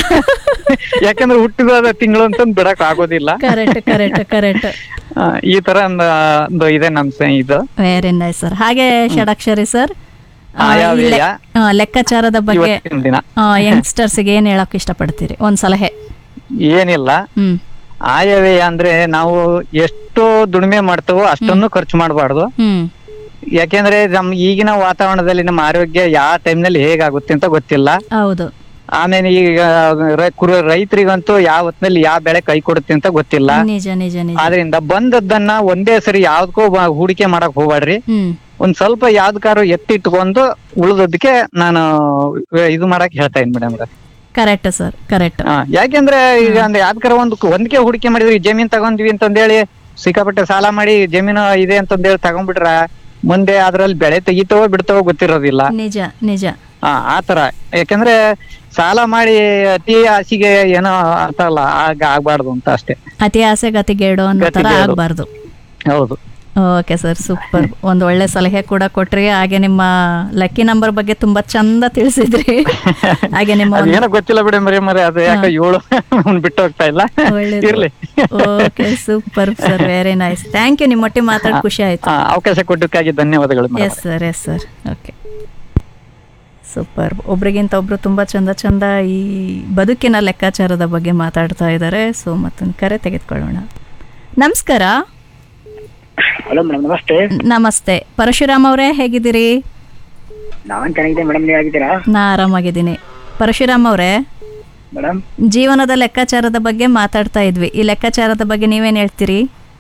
ಯಾಕಂದ್ರೆ ಹುಟ್ಟಿದ ತಿಂಗಳು ಅಂತಂದು ಬಿಡಕ್ ಆಗೋದಿಲ್ಲ ಕರೆಕ್ಟ್ ಕರೆಕ್ಟ್ ಕರೆಕ್ಟ್ ಆ, ಈ ತರ ಒಂದು ಒಂದು ಇದೆ ನಮ್ ಸ- ಇದು ವೆರಿ ನೈಸ್ ಸರ್ ಹಾಗೆ ಷಡಕ್ಷರಿ ಸರ್ ಆಯವ್ಯಯ ಲೆಕ್ಕಾಚಾರದ ಬಗ್ಗೆ ಇವತ್ತಿನ ದಿನ ಯಂಗ್ಸ್ಟರ್ಸ್ಗೆ ಏನ್ ಹೇಳಕ್ ಇಷ್ಟಪಡ್ತೀರಿ ಒಂದ್ ಸಲಹೆ ಏನಿಲ್ಲ ಹ್ಮ್ ಆಯವ್ಯಯ ಅಂದ್ರೆ ನಾವು ಎಷ್ಟು ದುಡಿಮೆ ಮಾಡ್ತೇವೋ ಅಷ್ಟನ್ನು ಖರ್ಚು ಮಾಡಬಾರ್ದು ಹ್ಮ್ ಯಾಕೆಂದ್ರೆ ನಮ್ ಈಗಿನ ವಾತಾವರಣದಲ್ಲಿ ನಮ್ಮ ಆರೋಗ್ಯ ಯಾವ ಟೈಮ್ನಲ್ಲಿ ಹೇಗಾಗುತ್ತೆ ಅಂತ ಗೊತ್ತಿಲ್ಲ ಹೌದು ಆಮೇಲೆ ಈಗ ರ- ಕುರು ರೈತರಿಗಂತೂ ಯಾವ ಹೊತ್ನಲ್ಲಿ ಯಾವ ಬೆಳೆ ಕೈ ಕೊಡುತ್ತೆ ಅಂತ ಗೊತ್ತಿಲ್ಲ ನಿಜ ನಿಜ ನಿಜ ಆದ್ರಿಂದ ಬಂದದ್ದನ್ನ ಒಂದೇ ಸರಿ ಯಾವ್ದಕ್ಕೂ ಬ- ಹೂಡಿಕೆ ಮಾಡಕ್ ಹೋಗ್ಬೇಡ್ರಿ ಹ್ಮ್ ಒಂದ್ ಸ್ವಲ್ಪ ಯಾವ್ದಕ್ಕಾರು ಎತ್ತಿಟ್ಕೊಂಡು ಉಳಿದದಕ್ಕೆ ನಾನು ಇದು ಮಾಡಕ್ ಹೇಳ್ತಾ ಇದ್ದೀನಿ ಮೇಡಮ್ ಕರೆಕ್ಟ್ ಸರ್ ಕರೆಕ್ಟ್ ಯಾಕೆಂದ್ರೆ ಈಗ ಅಂದ್ರೆ ಯಾವ್ದಕ್ಕಾರ ಒಂದು ಒಂದಕ್ಕೆ ಹೂಡಿಕೆ ಮಾಡಿದ್ವಿ ಜಮೀನ್ ತಗೊಂಡ್ವಿ ಅಂತಂದೇಳಿ ಸಿಕ್ಕಾಪಟ್ಟೆ ಸಾಲ ಮಾಡಿ ಜಮೀನು ಇದೆ ಅಂತಂದೇಳಿ ತಗೊಂಡ್ಬಿಟ್ರ ಮುಂದೆ ಅದ್ರಲ್ಲಿ ಬೆಳೆ ತೆಗಿತವೋ ಬಿಡ್ತವೋ ಗೊತ್ತಿರೋದಿಲ್ಲ ನಿಜ ನಿಜ ಆ ಆತರ ಯಾಕಂದ್ರೆ ಸಾಲ ಮಾಡಿ ಅತಿ ಆಸೆಗೆ ಏನೋ ಅಂತಲ್ಲ ಆಗ ಆಗ್ಬಾರ್ದು ಅಂತ ಅಷ್ಟೇ ಅತಿ ಆಸೆ ಗತಿಗೇಡು ಅನ್ನೋ ತರ ಗತಿಗೇಡು. ಆಗ್ಬಾರ್ದು ಹೌದು ಓಕೆ ಸರ್ ಸೂಪರ್ ಒಂದು ಒಳ್ಳೆ ಸಲಹೆ ಕೂಡ ಕೊಟ್ರಿ ಹಾಗೆ ನಿಮ್ಮ ಲಕ್ಕಿ ನಂಬರ್ ಬಗ್ಗೆ ತುಂಬಾ ಚಂದ ತಿಳಿಸಿದ್ರಿ ಹಾಗೆ ನಿಮ್ಮ ಒಂದು- ಅದೇನೋ ಗೊತ್ತಿಲ್ಲ ಬಿಡಿ ಮರಿ ಮರಿ ಅದು ಯಾಕೆ ಏಳು ಅವ್ನ್ ಬಿಟ್ಟು ಹೋಗ್ತಾ ಇಲ್ಲ ಒಳ್ಳೇದು. ಇರ್ಲಿ okay super sir very nice thank you ನಿಮ್ಮೊಟ್ಟಿಗೆ ಮಾತಾಡಿ ಖುಷಿ ಆಯ್ತು ಆ, ಅವಕಾಶ ಕೊಟ್ಟಕ್ಕಾಗಿ ಧನ್ಯವಾದಗಳು madam yes sir yes sir okay super ಒಬ್ರಿಗಿಂತ ಒಬ್ರು ತುಂಬ ಚಂದ ಚಂದ ಈ ಬದುಕಿನ ಲೆಕ್ಕಾಚಾರದ ಬಗ್ಗೆ ಮಾತಾಡ್ತಾ ಇದ್ದಾರೆ ಸೊ ಮತ್ತೊಂದು ಕರೆ ತೆಗೆದುಕೊಳ್ಳೋಣ ನಮಸ್ಕಾರ ಹಲೋ ಮೇಡಮ್ ನಮಸ್ತೆ ನಮಸ್ತೆ ಪರಶುರಾಮ್ ಅವರೇ ಹೇಗಿದ್ದೀರಿ ನಾನ್ ಚೆನ್ನಾಗಿದೆ ಮೇಡಮ್ ನೀವು ಆಗಿದ್ದೀರಾ ನಾ ಆರಾಮಾಗಿದ್ದೀನಿ ಪರಶುರಾಮ್ ಅವರೇ ಮೇಡಮ್ ಜೀವನದ ಲೆಕ್ಕಾಚಾರದ ಬಗ್ಗೆ ಮಾತಾಡ್ತಾ ಇದ್ವಿ ಈ ಲೆಕ್ಕಾಚಾರದ ಬಗ್ಗೆ ನೀವೇನು ಹೇಳ್ತೀರಿ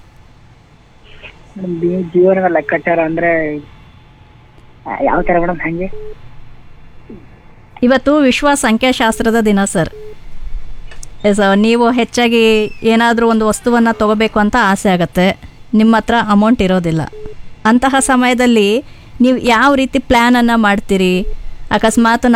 ಮೇಡಮ್ ಜೀವನದ ಲೆಕ್ಕಾಚಾರ ಅಂದ್ರೆ ಆ, ಯಾವ ತರ ಮೇಡಮ್ ಹಂಗೆ ಇವತ್ತು ವಿಶ್ವ ಸಂಖ್ಯಾಶಾಸ್ತ್ರದ ದಿನ ಸರ್ ಎಸ್ ನೀವು ಹೆಚ್ಚಾಗಿ ಏನಾದರೂ ಒಂದು ವಸ್ತುವನ್ನು ತಗೋಬೇಕು ಅಂತ ಆಸೆ ಆಗುತ್ತೆ ನಿಮ್ಮ ಹತ್ರ ಅಮೌಂಟ್ ಇರೋದಿಲ್ಲ ಅಂತಹ ಸಮಯದಲ್ಲಿ ನೀವು ಯಾವ ರೀತಿ ಪ್ಲ್ಯಾನನ್ನು ಮಾಡ್ತೀರಿ ಅಕಸ್ಮಾತ್